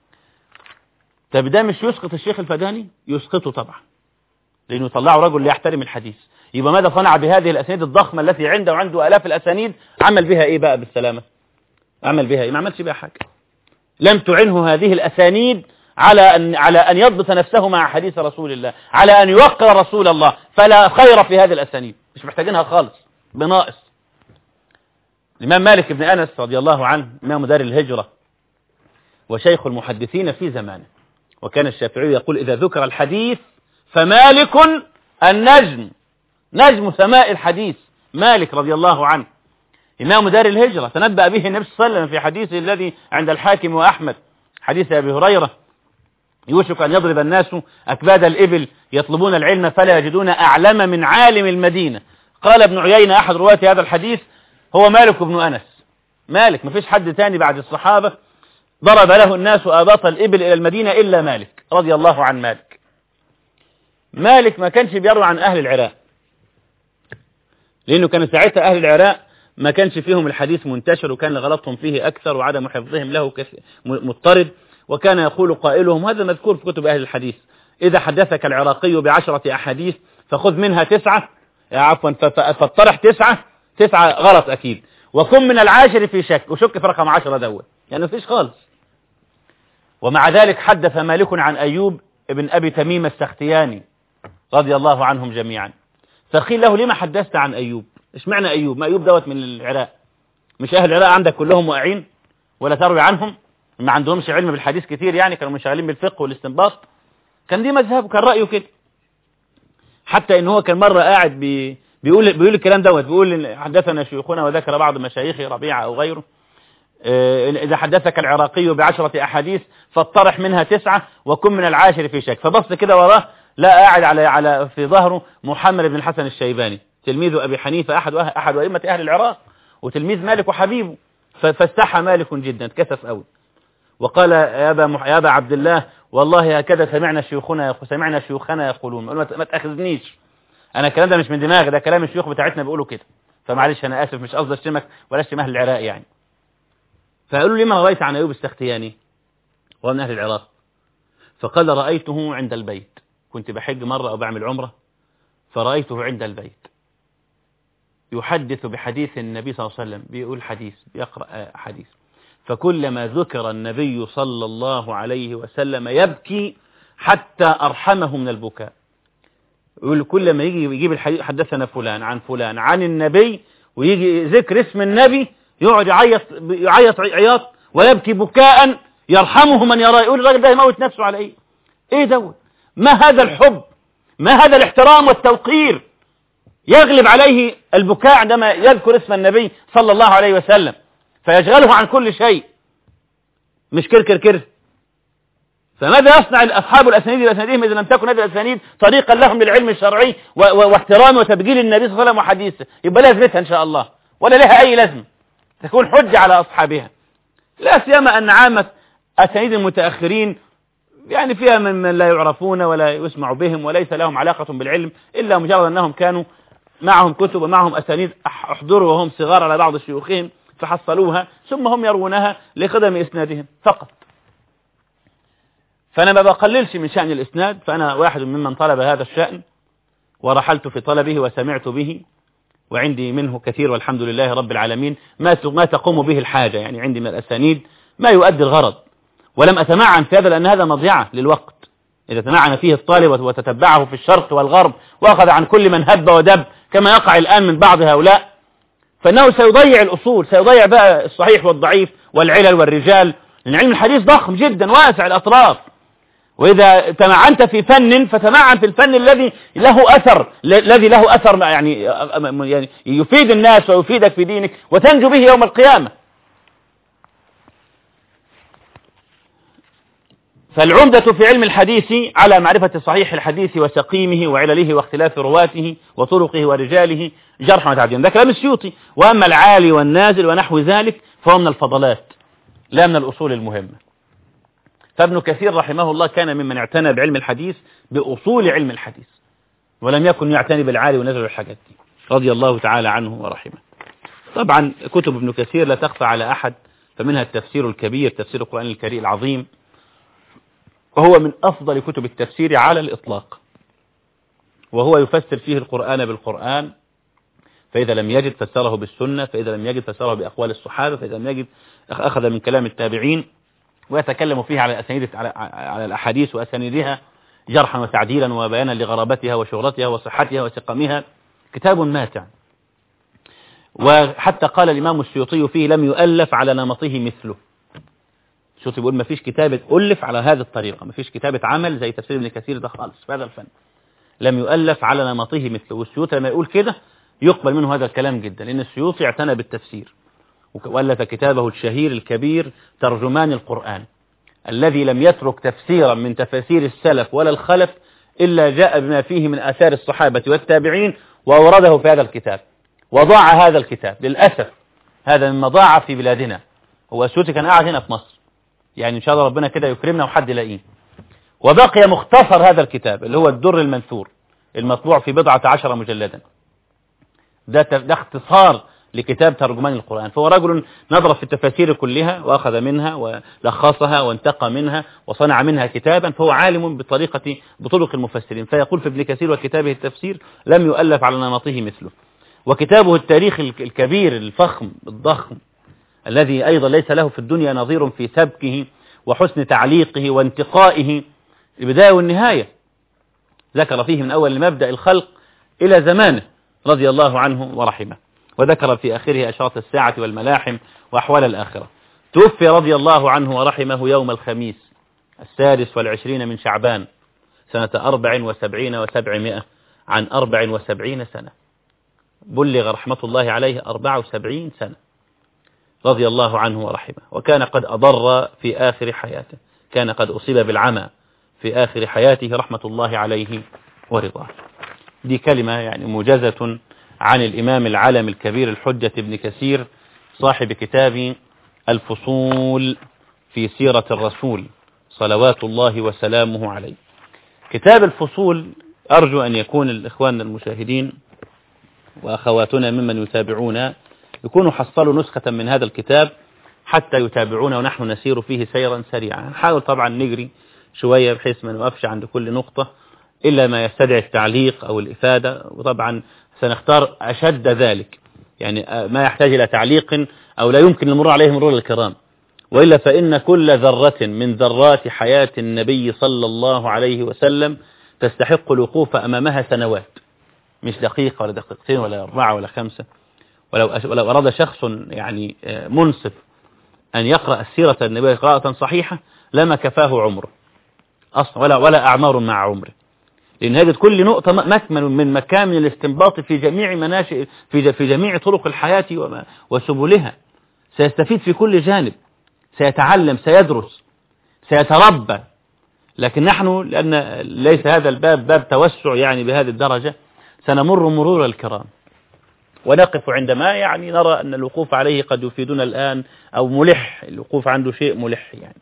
طب ده مش يسقط الشيخ الفداني يسقطه طبعا لانه طلعه رجل لا يحترم الحديث يبقى ماذا صنع بهذه الاسانيد الضخمه التي عنده وعنده الاف الاسانيد عمل بها ايه بقى بالسلامه عمل بها ايه ما عملش بها حاجه لم تعنه هذه الاسانيد على ان على ان يضبط نفسه مع حديث رسول الله على ان يوقر رسول الله فلا خير في هذه الاسانيد مش محتاجينها خالص بناقص الامام مالك بن انس رضي الله عنه امام دار الهجره وشيخ المحدثين في زمانه وكان الشافعي يقول إذا ذكر الحديث فمالك النجم نجم سماء الحديث مالك رضي الله عنه إمام دار الهجرة تنبأ به النبي صلى الله عليه وسلم في حديثه الذي عند الحاكم وأحمد حديث أبي هريرة يوشك أن يضرب الناس أكباد الإبل يطلبون العلم فلا يجدون أعلم من عالم المدينة قال ابن عيينة أحد رواة هذا الحديث هو مالك بن أنس مالك ما فيش حد تاني بعد الصحابة ضرب له الناس آباط الإبل إلى المدينة إلا مالك رضي الله عن مالك مالك ما كانش بيروي عن أهل العراق لأنه كان ساعتها أهل العراق ما كانش فيهم الحديث منتشر وكان غلطهم فيه أكثر وعدم حفظهم له كثير مضطرب وكان يقول قائلهم هذا مذكور في كتب أهل الحديث إذا حدثك العراقي بعشرة أحاديث فخذ منها تسعة عفوا فاطرح تسعة تسعة غلط أكيد وكن من العاشر في شك وشك في رقم عشرة دوت يعني مفيش خالص ومع ذلك حدث مالك عن أيوب ابن أبي تميم السختياني رضي الله عنهم جميعا فقيل له لما حدثت عن أيوب ايش معنى أيوب ما أيوب دوت من العراق مش أهل العراق عندك كلهم واقعين ولا تروي عنهم ما عندهمش علم بالحديث كتير يعني كانوا منشغلين بالفقه والاستنباط كان دي مذهبه كان رأيه كده حتى ان هو كان مرة قاعد بي بيقول بيقول الكلام دوت بيقول حدثنا شيوخنا وذكر بعض مشايخه ربيعة او غيره آه، إذا حدثك العراقي بعشرة أحاديث فاطرح منها تسعة وكن من العاشر في شك فبص كده وراه لا قاعد على على في ظهره محمد بن الحسن الشيباني تلميذ أبي حنيفة أحد أحد أئمة أهل العراق وتلميذ مالك وحبيبه ف- فاستحى مالك جدا كسف قوي وقال يا أبا, مح... يا أبا عبد الله والله هكذا سمعنا شيوخنا يق- سمعنا شيوخنا يقولون ما ما تأخذنيش أنا الكلام ده مش من دماغي ده كلام الشيوخ بتاعتنا بيقولوا كده فمعلش أنا آسف مش قصدي أشتمك ولا أشتم أهل العراق يعني فقالوا لي من رأيت عن أيوب السختياني وهو من أهل العراق فقال رأيته عند البيت كنت بحج مرة أو بعمل عمرة فرأيته عند البيت يحدث بحديث النبي صلى الله عليه وسلم بيقول حديث بيقرأ آه، حديث فكلما ذكر النبي صلى الله عليه وسلم يبكي حتى أرحمه من البكاء يقول كل ما يجي يجيب الحديث حدثنا فلان عن فلان عن النبي ويجي ذكر اسم النبي يقعد يعيط يعيط عياط ويبكي بكاء يرحمه من يراه يقول الراجل ده يموت نفسه على ايه ايه دوت ما هذا الحب ما هذا الاحترام والتوقير يغلب عليه البكاء عندما يذكر اسم النبي صلى الله عليه وسلم فيشغله عن كل شيء مش كر كر كر فماذا يصنع أصحاب الأسانيد بأسانيدهم إذا لم تكن هذه الأسانيد طريقا لهم للعلم الشرعي و- و- واحترام وتبجيل النبي صلى الله عليه وسلم وحديثه يبقى لازمتها إن شاء الله ولا لها أي لازمة تكون حجة على أصحابها لا سيما أن عامة أسانيد المتأخرين يعني فيها من من لا يعرفون ولا يسمع بهم وليس لهم علاقة بالعلم إلا مجرد أنهم كانوا معهم كتب ومعهم أسانيد أح- أحضروا وهم صغار على بعض شيوخهم فحصلوها ثم هم يروونها لقدم إسنادهم فقط فأنا ما بقللش من شأن الإسناد فأنا واحد ممن طلب هذا الشأن ورحلت في طلبه وسمعت به وعندي منه كثير والحمد لله رب العالمين ما ت- ما تقوم به الحاجة يعني عندي من الأسانيد ما يؤدي الغرض ولم أتمعن في هذا لأن هذا مضيعة للوقت إذا تمعن فيه الطالب وت- وتتبعه في الشرق والغرب وأخذ عن كل من هب ودب كما يقع الآن من بعض هؤلاء فإنه سيضيع الأصول سيضيع بقى الصحيح والضعيف والعلل والرجال لأن علم الحديث ضخم جدا واسع الأطراف وإذا تمعنت في فن فتمعن في الفن الذي له أثر ل- الذي له أثر مع- يعني يعني يفيد الناس ويفيدك في دينك وتنجو به يوم القيامة فالعمدة في علم الحديث على معرفة صحيح الحديث وسقيمه وعلله واختلاف رواته وطرقه ورجاله جرحا وتعديلا ده كلام السيوطي وأما العالي والنازل ونحو ذلك فهو من الفضلات لا من الأصول المهمة فابن كثير رحمه الله كان ممن اعتنى بعلم الحديث بأصول علم الحديث ولم يكن يعتني بالعالي والنازل والحاجات دي رضي الله تعالى عنه ورحمه طبعا كتب ابن كثير لا تخفى على أحد فمنها التفسير الكبير تفسير القرآن الكريم العظيم وهو من أفضل كتب التفسير على الإطلاق وهو يفسر فيه القرآن بالقرآن فإذا لم يجد فسره بالسنة فإذا لم يجد فسره بأقوال الصحابة فإذا لم يجد أخذ من كلام التابعين ويتكلم فيه على أسانيد على, على الأحاديث وأسانيدها جرحا وتعديلا وبيانا لغرابتها وشهرتها وصحتها وسقمها كتاب ماتع وحتى قال الإمام السيوطي فيه لم يؤلف على نمطه مثله السيوطي بيقول ما فيش كتاب ألف على هذه الطريقة ما فيش كتابة عمل زي تفسير ابن كثير ده خالص في هذا الفن لم يؤلف على نمطه مثله والسيوطي لما يقول كده يقبل منه هذا الكلام جدا لأن السيوطي اعتنى بالتفسير وألف كتابه الشهير الكبير ترجمان القرآن الذي لم يترك تفسيرا من تفاسير السلف ولا الخلف إلا جاء بما فيه من آثار الصحابة والتابعين وأورده في هذا الكتاب وضاع هذا الكتاب للأسف هذا مما ضاع في بلادنا هو السيوطي كان قاعد هنا في مصر يعني إن شاء الله ربنا كده يكرمنا وحد يلاقيه وبقي مختصر هذا الكتاب اللي هو الدر المنثور المطبوع في بضعة عشر مجلدا ده, ده اختصار لكتاب ترجمان القرآن فهو رجل نظر في التفاسير كلها وأخذ منها ولخصها وانتقى منها وصنع منها كتابا فهو عالم بطريقة بطرق المفسرين فيقول في ابن كثير وكتابه التفسير لم يؤلف على نمطه مثله وكتابه التاريخ الكبير الفخم الضخم الذي أيضا ليس له في الدنيا نظير في سبكه وحسن تعليقه وانتقائه البداية والنهاية ذكر فيه من أول مبدأ الخلق إلى زمانه رضي الله عنه ورحمه وذكر في آخره أشراط الساعة والملاحم وأحوال الآخرة توفي رضي الله عنه ورحمه يوم الخميس السادس والعشرين من شعبان سنة أربع وسبعين وسبعمائة عن أربع وسبعين سنة بلغ رحمة الله عليه أربع وسبعين سنة رضي الله عنه ورحمه وكان قد أضر في آخر حياته كان قد أصيب بالعمى في آخر حياته رحمة الله عليه ورضاه دي كلمة يعني موجزة عن الإمام العالم الكبير الحجة ابن كثير صاحب كتاب الفصول في سيرة الرسول صلوات الله وسلامه عليه كتاب الفصول أرجو أن يكون الإخوان المشاهدين وأخواتنا ممن يتابعون يكونوا حصلوا نسخة من هذا الكتاب حتى يتابعونا ونحن نسير فيه سيرا سريعا نحاول طبعا نجري شوية بحيث ما نوقفش عند كل نقطة إلا ما يستدعي التعليق أو الإفادة وطبعا سنختار أشد ذلك يعني ما يحتاج إلى تعليق أو لا يمكن المرور عليه مرور الكرام وإلا فإن كل ذرة من ذرات حياة النبي صلى الله عليه وسلم تستحق الوقوف أمامها سنوات مش دقيقة ولا دقيقتين ولا أربعة ولا خمسة ولو ولو أراد شخص يعني منصف أن يقرأ السيرة النبوية قراءة صحيحة لما كفاه عمره أصلا ولا ولا أعمار مع عمره لأن هذه كل نقطة مكمن من مكامن الاستنباط في جميع مناشئ في في جميع طرق الحياة وسبلها سيستفيد في كل جانب سيتعلم سيدرس سيتربى لكن نحن لأن ليس هذا الباب باب توسع يعني بهذه الدرجة سنمر مرور الكرام ونقف عندما يعني نرى أن الوقوف عليه قد يفيدنا الآن أو ملح الوقوف عنده شيء ملح يعني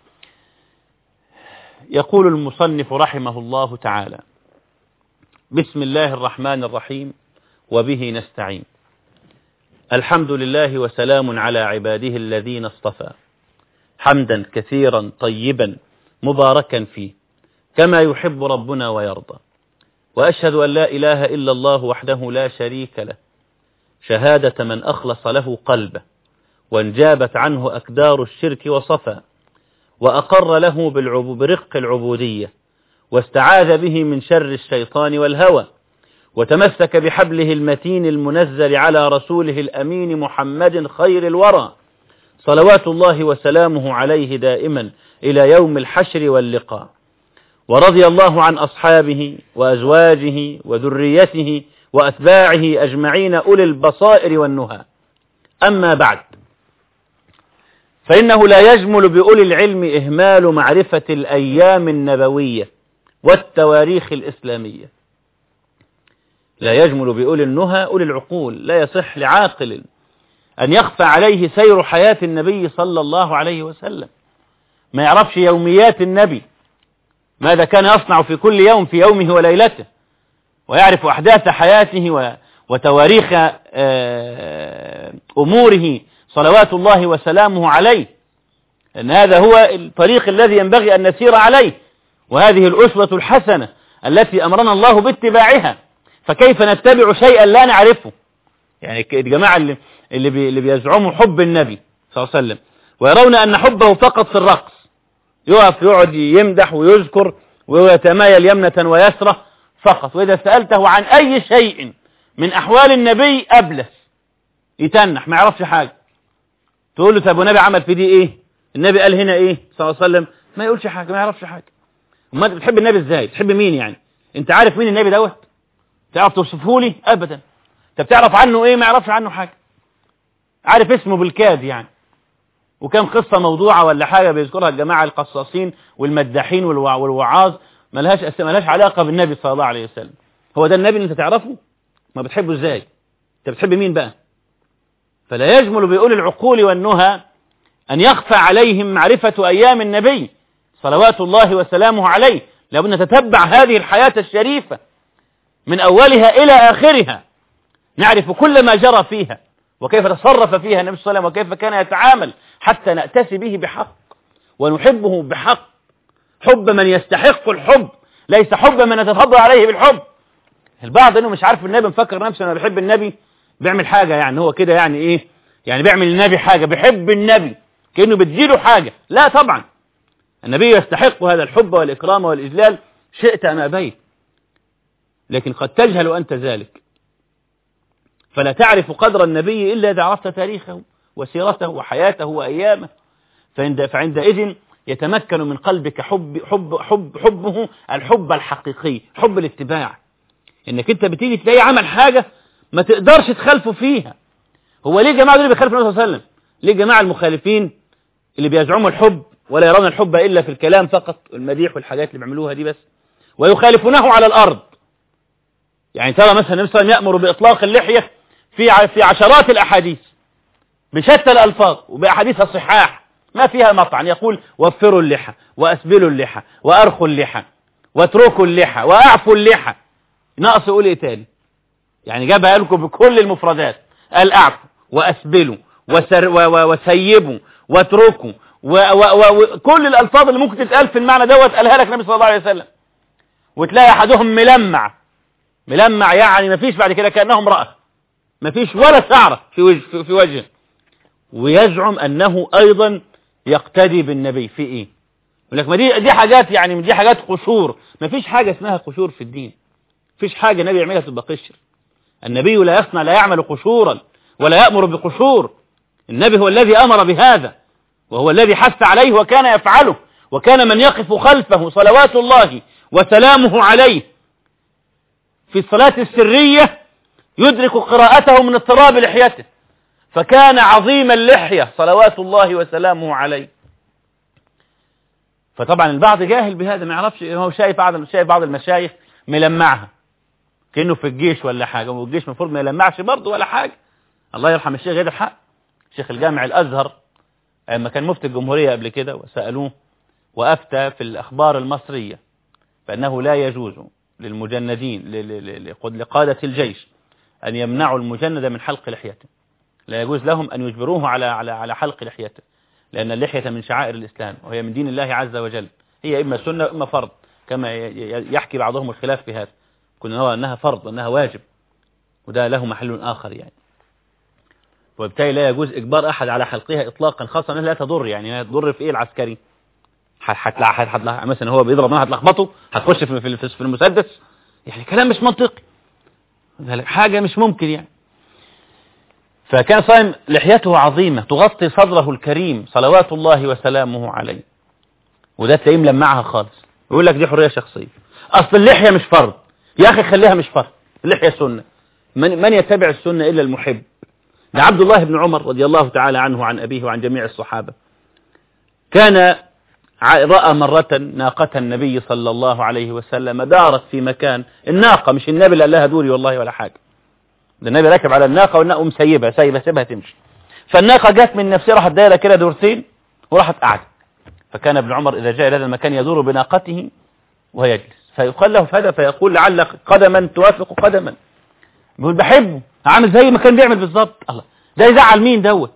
يقول المصنف رحمه الله تعالى بسم الله الرحمن الرحيم وبه نستعين الحمد لله وسلام على عباده الذين اصطفى حمدا كثيرا طيبا مباركا فيه كما يحب ربنا ويرضى وأشهد أن لا إله إلا الله وحده لا شريك له شهادة من أخلص له قلبه وانجابت عنه أكدار الشرك وصفى وأقر له برق العبودية واستعاذ به من شر الشيطان والهوى وتمسك بحبله المتين المنزل على رسوله الأمين محمد خير الورى صلوات الله وسلامه عليه دائما إلى يوم الحشر واللقاء ورضي الله عن أصحابه وأزواجه وذريته وأتباعه أجمعين أولي البصائر والنهى أما بعد فإنه لا يجمل بأولي العلم إهمال معرفة الأيام النبوية والتواريخ الإسلامية لا يجمل بأولي النهى أولي العقول لا يصح لعاقل أن يخفى عليه سير حياة النبي صلى الله عليه وسلم ما يعرفش يوميات النبي ماذا كان يصنع في كل يوم في يومه وليلته ويعرف أحداث حياته وتواريخ أموره صلوات الله وسلامه عليه أن هذا هو الطريق الذي ينبغي أن نسير عليه وهذه الأسوة الحسنة التي أمرنا الله باتباعها فكيف نتبع شيئا لا نعرفه يعني الجماعة اللي, اللي, بي اللي بيزعموا حب النبي صلى الله عليه وسلم ويرون أن حبه فقط في الرقص يقف يقعد يمدح ويذكر ويتمايل يمنة ويسرة فقط وإذا سألته عن أي شيء من أحوال النبي أبلس يتنح ما يعرفش حاجة تقول له طب والنبي عمل في دي إيه النبي قال هنا إيه صلى الله عليه وسلم ما يقولش حاجة ما يعرفش حاجة أما أنت بتحب النبي إزاي بتحب مين يعني أنت عارف مين النبي دوت تعرف توصفه لي أبدا أنت بتعرف عنه إيه ما يعرفش عنه حاجة عارف اسمه بالكاد يعني وكم قصة موضوعة ولا حاجة بيذكرها الجماعة القصاصين والمداحين والوع والوعاظ ملهاش ملهاش علاقة بالنبي صلى الله عليه وسلم هو ده النبي اللي انت تعرفه ما بتحبه ازاي انت بتحب مين بقى فلا يجمل بأولي العقول والنهى أن يخفى عليهم معرفة أيام النبي صلوات الله وسلامه عليه لابد أن نتتبع هذه الحياة الشريفة من أولها إلى آخرها نعرف كل ما جرى فيها وكيف تصرف فيها النبي صلى الله عليه وسلم وكيف كان يتعامل حتى نأتسي به بحق ونحبه بحق حب من يستحق الحب ليس حب من يتفضل عليه بالحب البعض انه مش عارف النبي مفكر نفسه انه بيحب النبي بيعمل حاجة يعني هو كده يعني ايه يعني بيعمل النبي حاجة بيحب النبي كأنه بتزيله حاجة لا طبعا النبي يستحق هذا الحب والإكرام والإجلال شئت أم أبيت لكن قد تجهل أنت ذلك فلا تعرف قدر النبي إلا إذا عرفت تاريخه وسيرته وحياته وأيامه فعند فعندئذ يتمكن من قلبك حب حب حب حبه الحب الحقيقي حب الاتباع انك انت بتيجي تلاقي عمل حاجة ما تقدرش تخالفه فيها هو ليه جماعة دول بيخالفوا النبي صلى الله عليه وسلم ليه جماعة المخالفين اللي بيزعموا الحب ولا يرون الحب إلا في الكلام فقط والمديح والحاجات اللي بيعملوها دي بس ويخالفونه على الأرض يعني ترى مثلا النبي صلى الله عليه وسلم يأمر بإطلاق اللحية في ع- في عشرات الأحاديث بشتى الألفاظ وبأحاديث الصحاح ما فيها مطعن يقول وفروا اللحى وأسبلوا اللحى وأرخوا اللحى واتركوا اللحى وأعفوا اللحى ناقص يقول إيه تاني يعني جابها لكم بكل المفردات قال أعفوا وأسبلوا وسر و و وسيبوا واتركوا وكل و و وكل الألفاظ اللي ممكن تتقال في المعنى دوت قالها لك النبي صلى الله عليه وسلم وتلاقي أحدهم ملمع ملمع يعني مفيش بعد كده كأنه امرأة مفيش ولا شعرة في وجه في, في وجهه ويزعم أنه أيضا يقتدي بالنبي في إيه يقول لك ما دي دي حاجات يعني دي حاجات قشور مفيش حاجة اسمها قشور في الدين مفيش حاجة النبي يعملها تبقى قشر النبي لا يصنع لا يعمل قشورا ولا يأمر بقشور النبي هو الذي أمر بهذا وهو الذي حث عليه وكان يفعله وكان من يقف خلفه صلوات الله وسلامه عليه في الصلاة السرية يدرك قراءته من اضطراب لحيته فكان عظيم اللحية صلوات الله وسلامه عليه فطبعا البعض جاهل بهذا ما يعرفش هو شايف بعض شايف بعض المشايخ ملمعها كأنه في الجيش ولا حاجة والجيش المفروض ما يلمعش برضه ولا حاجة الله يرحم الشيخ غير الحق شيخ الجامع الأزهر لما كان مفتي الجمهورية قبل كده وسألوه وأفتى في الأخبار المصرية فأنه لا يجوز للمجندين ل- ل- ل- لقادة الجيش أن يمنعوا المجند من حلق لحيته لا يجوز لهم أن يجبروه على على على حلق لحيته لأن اللحية من شعائر الإسلام وهي من دين الله عز وجل هي إما سنة وإما فرض كما ي- ي- يحكي بعضهم الخلاف في هذا كنا نرى أنها فرض وأنها واجب وده له محل آخر يعني وبالتالي لا يجوز إجبار أحد على حلقها إطلاقا خاصة أنها لا تضر يعني لا تضر في إيه العسكري هتلا هتلا مثلا هو بيضرب نار هتلخبطه هتخش في في في المسدس يعني كلام مش منطقي حاجة مش ممكن يعني فكان صائم لحيته عظيمة تغطي صدره الكريم صلوات الله وسلامه عليه وده تلاقيه ملمعها خالص يقول لك دي حرية شخصية أصل اللحية مش فرض يا أخي خليها مش فرض اللحية سنة من, من يتبع السنة إلا المحب ده عبد الله بن عمر رضي الله تعالى عنه وعن أبيه وعن جميع الصحابة كان ع- رأى مرة ناقة النبي صلى الله عليه وسلم دارت في مكان الناقة مش النبي اللي قال لها دوري والله ولا حاجة ده النبي راكب على الناقة والناقة مسيبها سايبها سيبها تمشي فالناقة جت من نفسها راحت دايرة كده دورتين وراحت قاعدة فكان ابن عمر إذا جاء إلى هذا المكان يدور بناقته ويجلس فيقال له هذا فيقول لعل قدما توافق قدما بيقول بحبه عامل زي ما كان بيعمل بالظبط الله ده يزعل مين دوت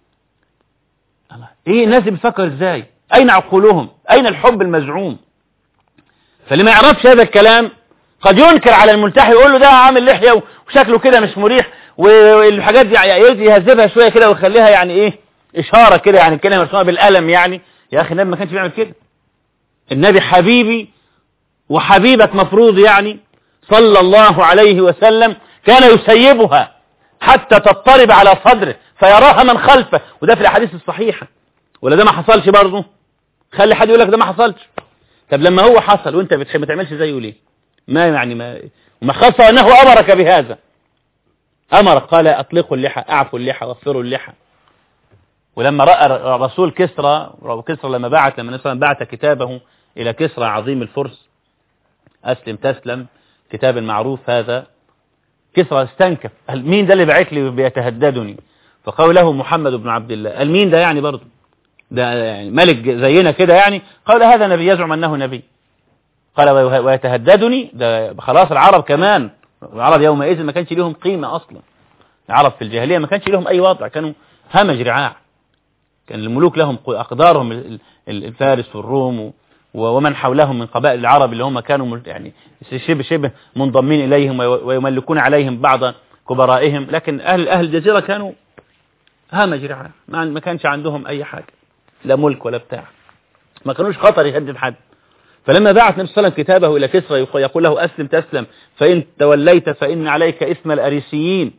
الله ايه الناس بتفكر ازاي اين عقولهم اين الحب المزعوم فاللي ما يعرفش هذا الكلام قد ينكر على الملتحي يقول له ده عامل لحيه وشكله كده مش مريح والحاجات دي يهذبها شويه كده ويخليها يعني ايه اشاره كده يعني كلمه مرسومه بالقلم يعني يا اخي النبي ما كانش بيعمل كده النبي حبيبي وحبيبك مفروض يعني صلى الله عليه وسلم كان يسيبها حتى تضطرب على صدره فيراها من خلفه وده في الاحاديث الصحيحه ولا ده ما حصلش برضه خلي حد يقول لك ده ما حصلش طب لما هو حصل وانت بتحب ما تعملش زيه ليه ما يعني ما وما خاصة انه امرك بهذا امرك قال اطلقوا اللحى اعفوا اللحى وفروا اللحى ولما راى رسول كسرى كسرى لما بعت لما النبي بعت كتابه الى كسرى عظيم الفرس اسلم تسلم كتاب المعروف هذا كسرى استنكف قال مين ده اللي بعت لي بيتهددني فقال له محمد بن عبد الله قال مين ده يعني برضه ده يعني ملك زينا كده يعني قال هذا نبي يزعم أنه نبي قال ويتهددني ده خلاص العرب كمان العرب يومئذ ما كانش لهم قيمة أصلا العرب في الجاهلية ما كانش لهم أي وضع كانوا همج رعاع كان الملوك لهم أقدارهم الفارس والروم ومن حولهم من قبائل العرب اللي هم كانوا يعني شبه شبه منضمين إليهم ويملكون عليهم بعض كبرائهم لكن أهل أهل الجزيرة كانوا همج رعاع ما كانش عندهم أي حاجة لا ملك ولا بتاع ما كانوش خطر يهدد حد فلما بعث النبي صلى الله عليه وسلم كتابه إلى كسرى يقول له أسلم تسلم فإن توليت فإن عليك اسم الأريسيين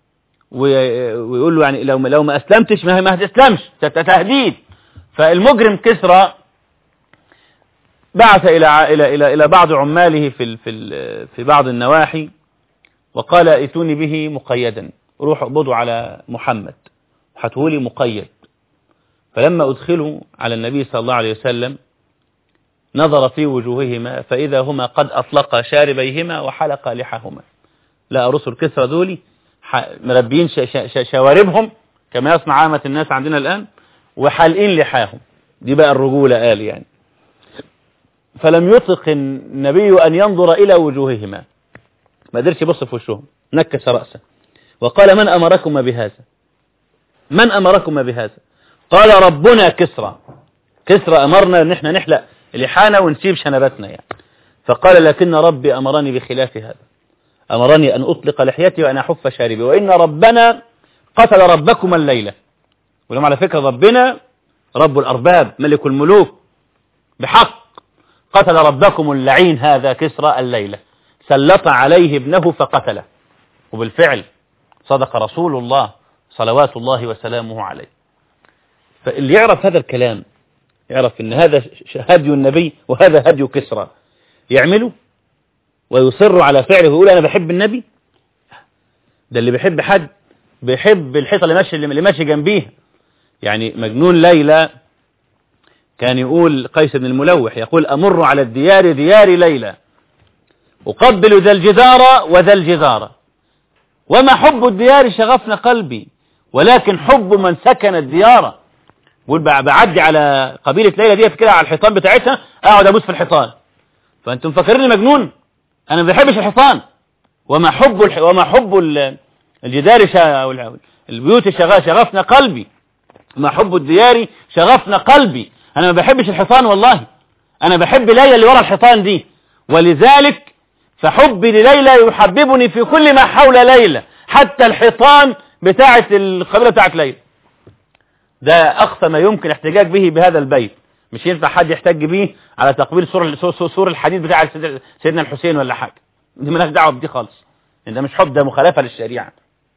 ويقول له يعني لو لو ما أسلمتش ما ما هتسلمش تهديد فالمجرم كسرى بعث إلى إلى إلى إلى بعض عماله في في في بعض النواحي وقال ائتوني به مقيدا روحوا اقبضوا على محمد هاتهولي مقيد فلما أدخلوا على النبي صلى الله عليه وسلم نظر في وجوههما فإذا هما قد أطلقا شاربيهما وحلقا لحاهما لا رسل كسرى دولي ح- مربيين ش- ش- ش- شواربهم كما يصنع عامة الناس عندنا الآن وحالقين لحاهم دي بقى الرجولة قال يعني فلم يطق النبي أن ينظر إلى وجوههما ما قدرش يبص في وشهم نكس رأسه وقال من أمركما بهذا من أمركما بهذا قال ربنا كسرى كسرى أمرنا أن احنا نحلق لحانا ونسيب شنباتنا يعني فقال لكن ربي أمرني بخلاف هذا أمرني أن أطلق لحيتي وأن أحف شاربي وإن ربنا قتل ربكما الليلة ولما على فكرة ربنا رب الأرباب ملك الملوك بحق قتل ربكم اللعين هذا كسرى الليلة سلط عليه ابنه فقتله وبالفعل صدق رسول الله صلوات الله وسلامه عليه فاللي يعرف هذا الكلام يعرف ان هذا ش- هدي النبي وهذا هدي كسرى يعمله ويصر على فعله ويقول انا بحب النبي ده اللي بيحب حد بيحب الحيطه اللي ماشي اللي ماشي جنبيها يعني مجنون ليلى كان يقول قيس بن الملوح يقول امر على الديار ديار ليلى اقبل ذا الجدار وذا الجدار وما حب الديار شغفنا قلبي ولكن حب من سكن الديار بقول بع- بعدي على قبيلة ليلى دي كده على الحيطان بتاعتها اقعد ابوس في الحيطان فانتم مفكريني مجنون انا ما بحبش الحيطان وما حب الح... وما حب ال- الجدار شا... أو الع- البيوت شغ... شغفنا قلبي ما حب الديار شغفنا قلبي انا ما بحبش الحيطان والله انا بحب ليلى اللي ورا الحيطان دي ولذلك فحبي لليلى يحببني في كل ما حول ليلى حتى الحيطان بتاعة القبيلة بتاعة ليلى ده أقصى ما يمكن احتجاج به بهذا البيت مش ينفع حد يحتج به على تقبيل سور سور, سور الحديد بتاع سيد- سيدنا الحسين ولا حاجة دي مالهاش دعوة بدي خالص لأن ده مش حب ده مخالفة للشريعة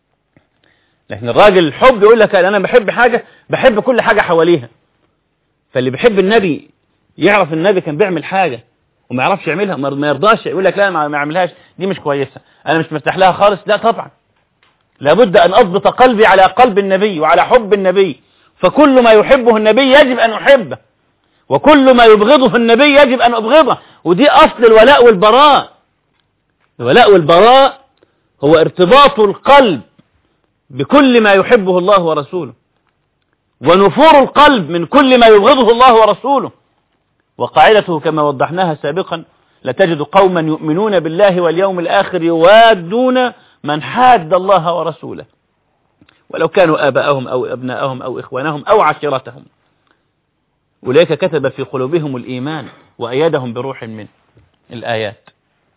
لكن الراجل الحب يقول لك أنا بحب حاجة بحب كل حاجة حواليها فاللي بيحب النبي يعرف النبي كان بيعمل حاجة وما يعرفش يعملها ما ما يرضاش يقول لك لا ما ما اعملهاش دي مش كويسة انا مش مرتاح لها خالص لا طبعا لابد ان اضبط قلبي على قلب النبي وعلى حب النبي فكل ما يحبه النبي يجب ان احبه وكل ما يبغضه النبي يجب ان ابغضه ودي اصل الولاء والبراء الولاء والبراء هو ارتباط القلب بكل ما يحبه الله ورسوله ونفور القلب من كل ما يبغضه الله ورسوله وقاعدته كما وضحناها سابقا لتجد قوما يؤمنون بالله واليوم الآخر يوادون من حاد الله ورسوله ولو كانوا آباءهم أو أبناءهم أو إخوانهم أو عشيرتهم أولئك كتب في قلوبهم الإيمان وأيدهم بروح منه الآيات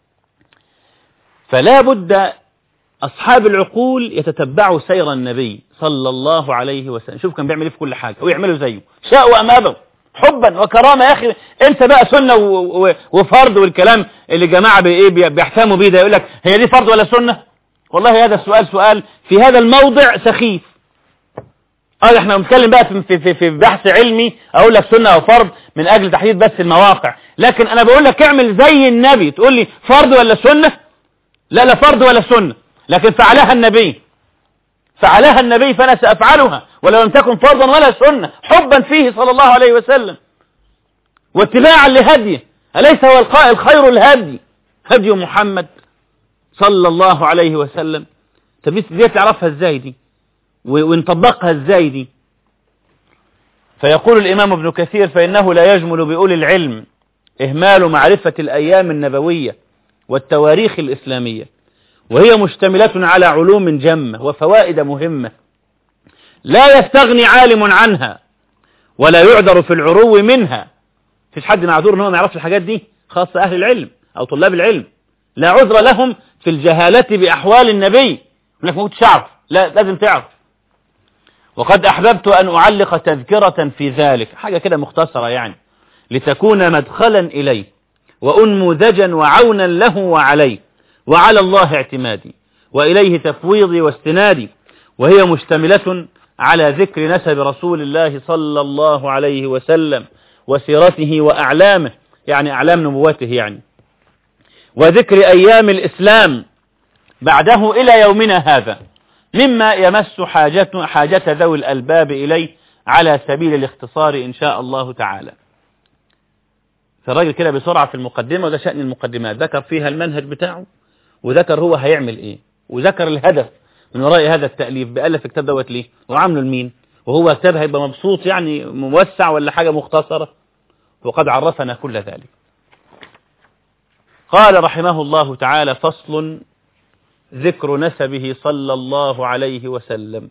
فلا بد أصحاب العقول يتتبعوا سير النبي صلى الله عليه وسلم شوف كان بيعمل ايه في كل حاجة ويعملوا زيه شاءوا أم أبوا حبا وكرامة يا أخي انت بقى سنة و- و- وفرض والكلام اللي جماعة بي- إيه بي- بيحتموا بيه ده يقول لك هي دي فرض ولا سنة والله هذا السؤال سؤال في هذا الموضع سخيف اه احنا بنتكلم بقى في, في, في, في بحث علمي اقول لك سنة او فرض من اجل تحديد بس المواقع لكن انا بقول لك اعمل زي النبي تقول لي فرض ولا سنة لا لا فرض ولا سنة لكن فعلها النبي فعلها النبي فأنا سأفعلها ولو لم تكن فرضا ولا سنة حبا فيه صلى الله عليه وسلم واتباعا لهديه أليس هو القائل خير الهدي هدي محمد صلى الله عليه وسلم طب دي- دي تعرفها ازاي دي و- ونطبقها ازاي دي فيقول الإمام ابن كثير فإنه لا يجمل بأولي العلم إهمال معرفة الأيام النبوية والتواريخ الإسلامية وهي مشتملة على علوم جمة وفوائد مهمة لا يستغني عالم عنها ولا يعذر في العرو منها فيش حد معذور ان هو ما يعرفش الحاجات دي خاصة أهل العلم أو طلاب العلم لا عذر لهم في الجهالة بأحوال النبي يقول لك ما كنتش أعرف لا لازم تعرف وقد أحببت أن أعلق تذكرة في ذلك حاجة كده مختصرة يعني لتكون مدخلا إليه وأنموذجا وعونا له وعليه وعلى الله اعتمادي وإليه تفويضي واستنادي وهي مشتملة على ذكر نسب رسول الله صلى الله عليه وسلم وسيرته وأعلامه يعني أعلام نبوته يعني وذكر أيام الإسلام بعده إلى يومنا هذا مما يمس حاجة, حاجة ذوي الألباب إليه على سبيل الاختصار إن شاء الله تعالى فالراجل كده بسرعة في المقدمة وده شأن المقدمات ذكر فيها المنهج بتاعه وذكر هو هيعمل إيه وذكر الهدف من وراء هذا التأليف بألف كتاب دوت ليه وعامله لمين وهو كتاب هيبقى مبسوط يعني موسع ولا حاجة مختصرة وقد عرفنا كل ذلك قال رحمه الله تعالى فصل ذكر نسبه صلى الله عليه وسلم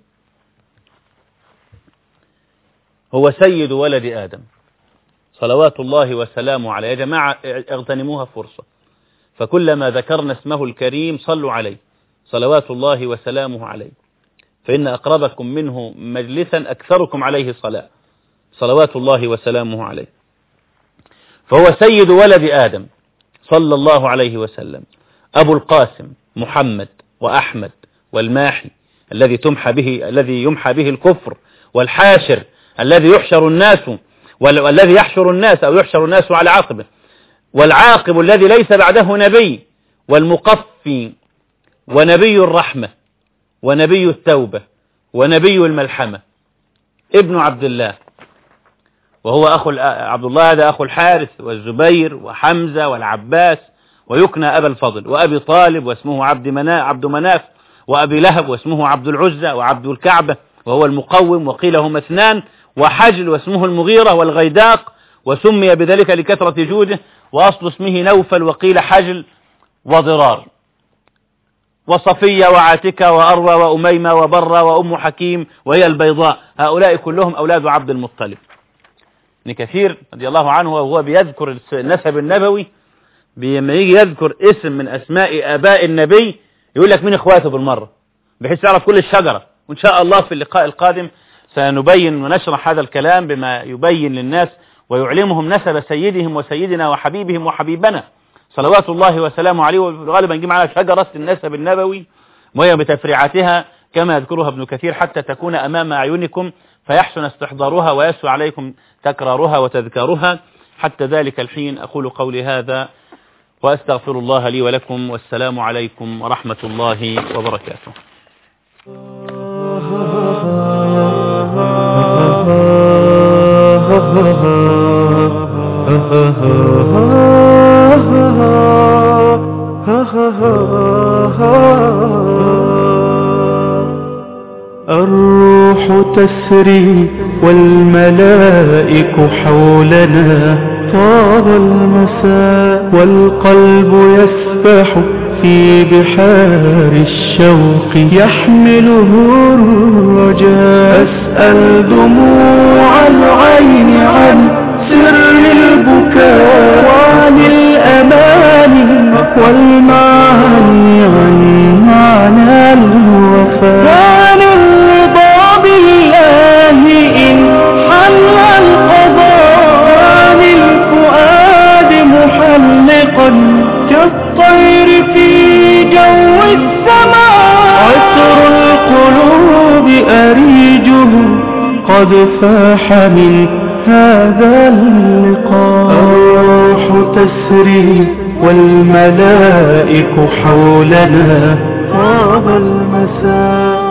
هو سيد ولد آدم صلوات الله وسلامه عليه يا جماعة اغتنموها فرصة فكلما ذكرنا اسمه الكريم صلوا عليه صلوات الله وسلامه عليه فإن أقربكم منه مجلسا أكثركم عليه صلاة صلوات الله وسلامه عليه فهو سيد ولد آدم صلى الله عليه وسلم أبو القاسم محمد وأحمد والماحي الذي تمحى به الذي يمحى به الكفر والحاشر الذي يحشر الناس والذي يحشر الناس أو يحشر الناس على عقبه والعاقب الذي ليس بعده نبي والمقفي ونبي الرحمة ونبي التوبة ونبي الملحمة ابن عبد الله وهو أخو عبد الله هذا أخو الحارث والزبير وحمزة والعباس ويكنى أبا الفضل وأبي طالب واسمه عبد منا عبد مناف وأبي لهب واسمه عبد العزة وعبد الكعبة وهو المقوم وقيل هما اثنان وحجل واسمه المغيرة والغيداق وسمي بذلك لكثرة جوده وأصل اسمه نوفل وقيل حجل وضرار وصفية وعاتكة وأروى وأميمة وبرة وأم حكيم وهي البيضاء هؤلاء كلهم أولاد عبد المطلب ابن كثير رضي الله عنه وهو بيذكر النسب النبوي لما يجي يذكر اسم من أسماء آباء النبي يقول لك مين إخواته بالمرة بحيث يعرف كل الشجرة وإن شاء الله في اللقاء القادم سنبين ونشرح هذا الكلام بما يبين للناس ويعلمهم نسب سيدهم وسيدنا وحبيبهم وحبيبنا صلوات الله وسلامه عليه وغالبا نجيب معنا شجرة النسب النبوي وهي بتفريعاتها كما يذكرها ابن كثير حتى تكون أمام أعينكم فيحسن استحضارها ويسوى عليكم تكرارها وتذكارها حتى ذلك الحين أقول قولي هذا وأستغفر الله لي ولكم والسلام عليكم ورحمة الله وبركاته الروح تسري والملائك حولنا طاب المساء والقلب يسبح في بحار الشوق يحمله الرجاء أسأل دموع العين عن سر البكاء وعن الأمان والمعاني عن معنى الوفاء وعن الرضا بالله إن حل القضاء وعن الفؤاد محلقا كالطير في جو السماء عطر القلوب أريجه قد فاح من هذا اللقاء الروح تسري والملائك حولنا طاب المساء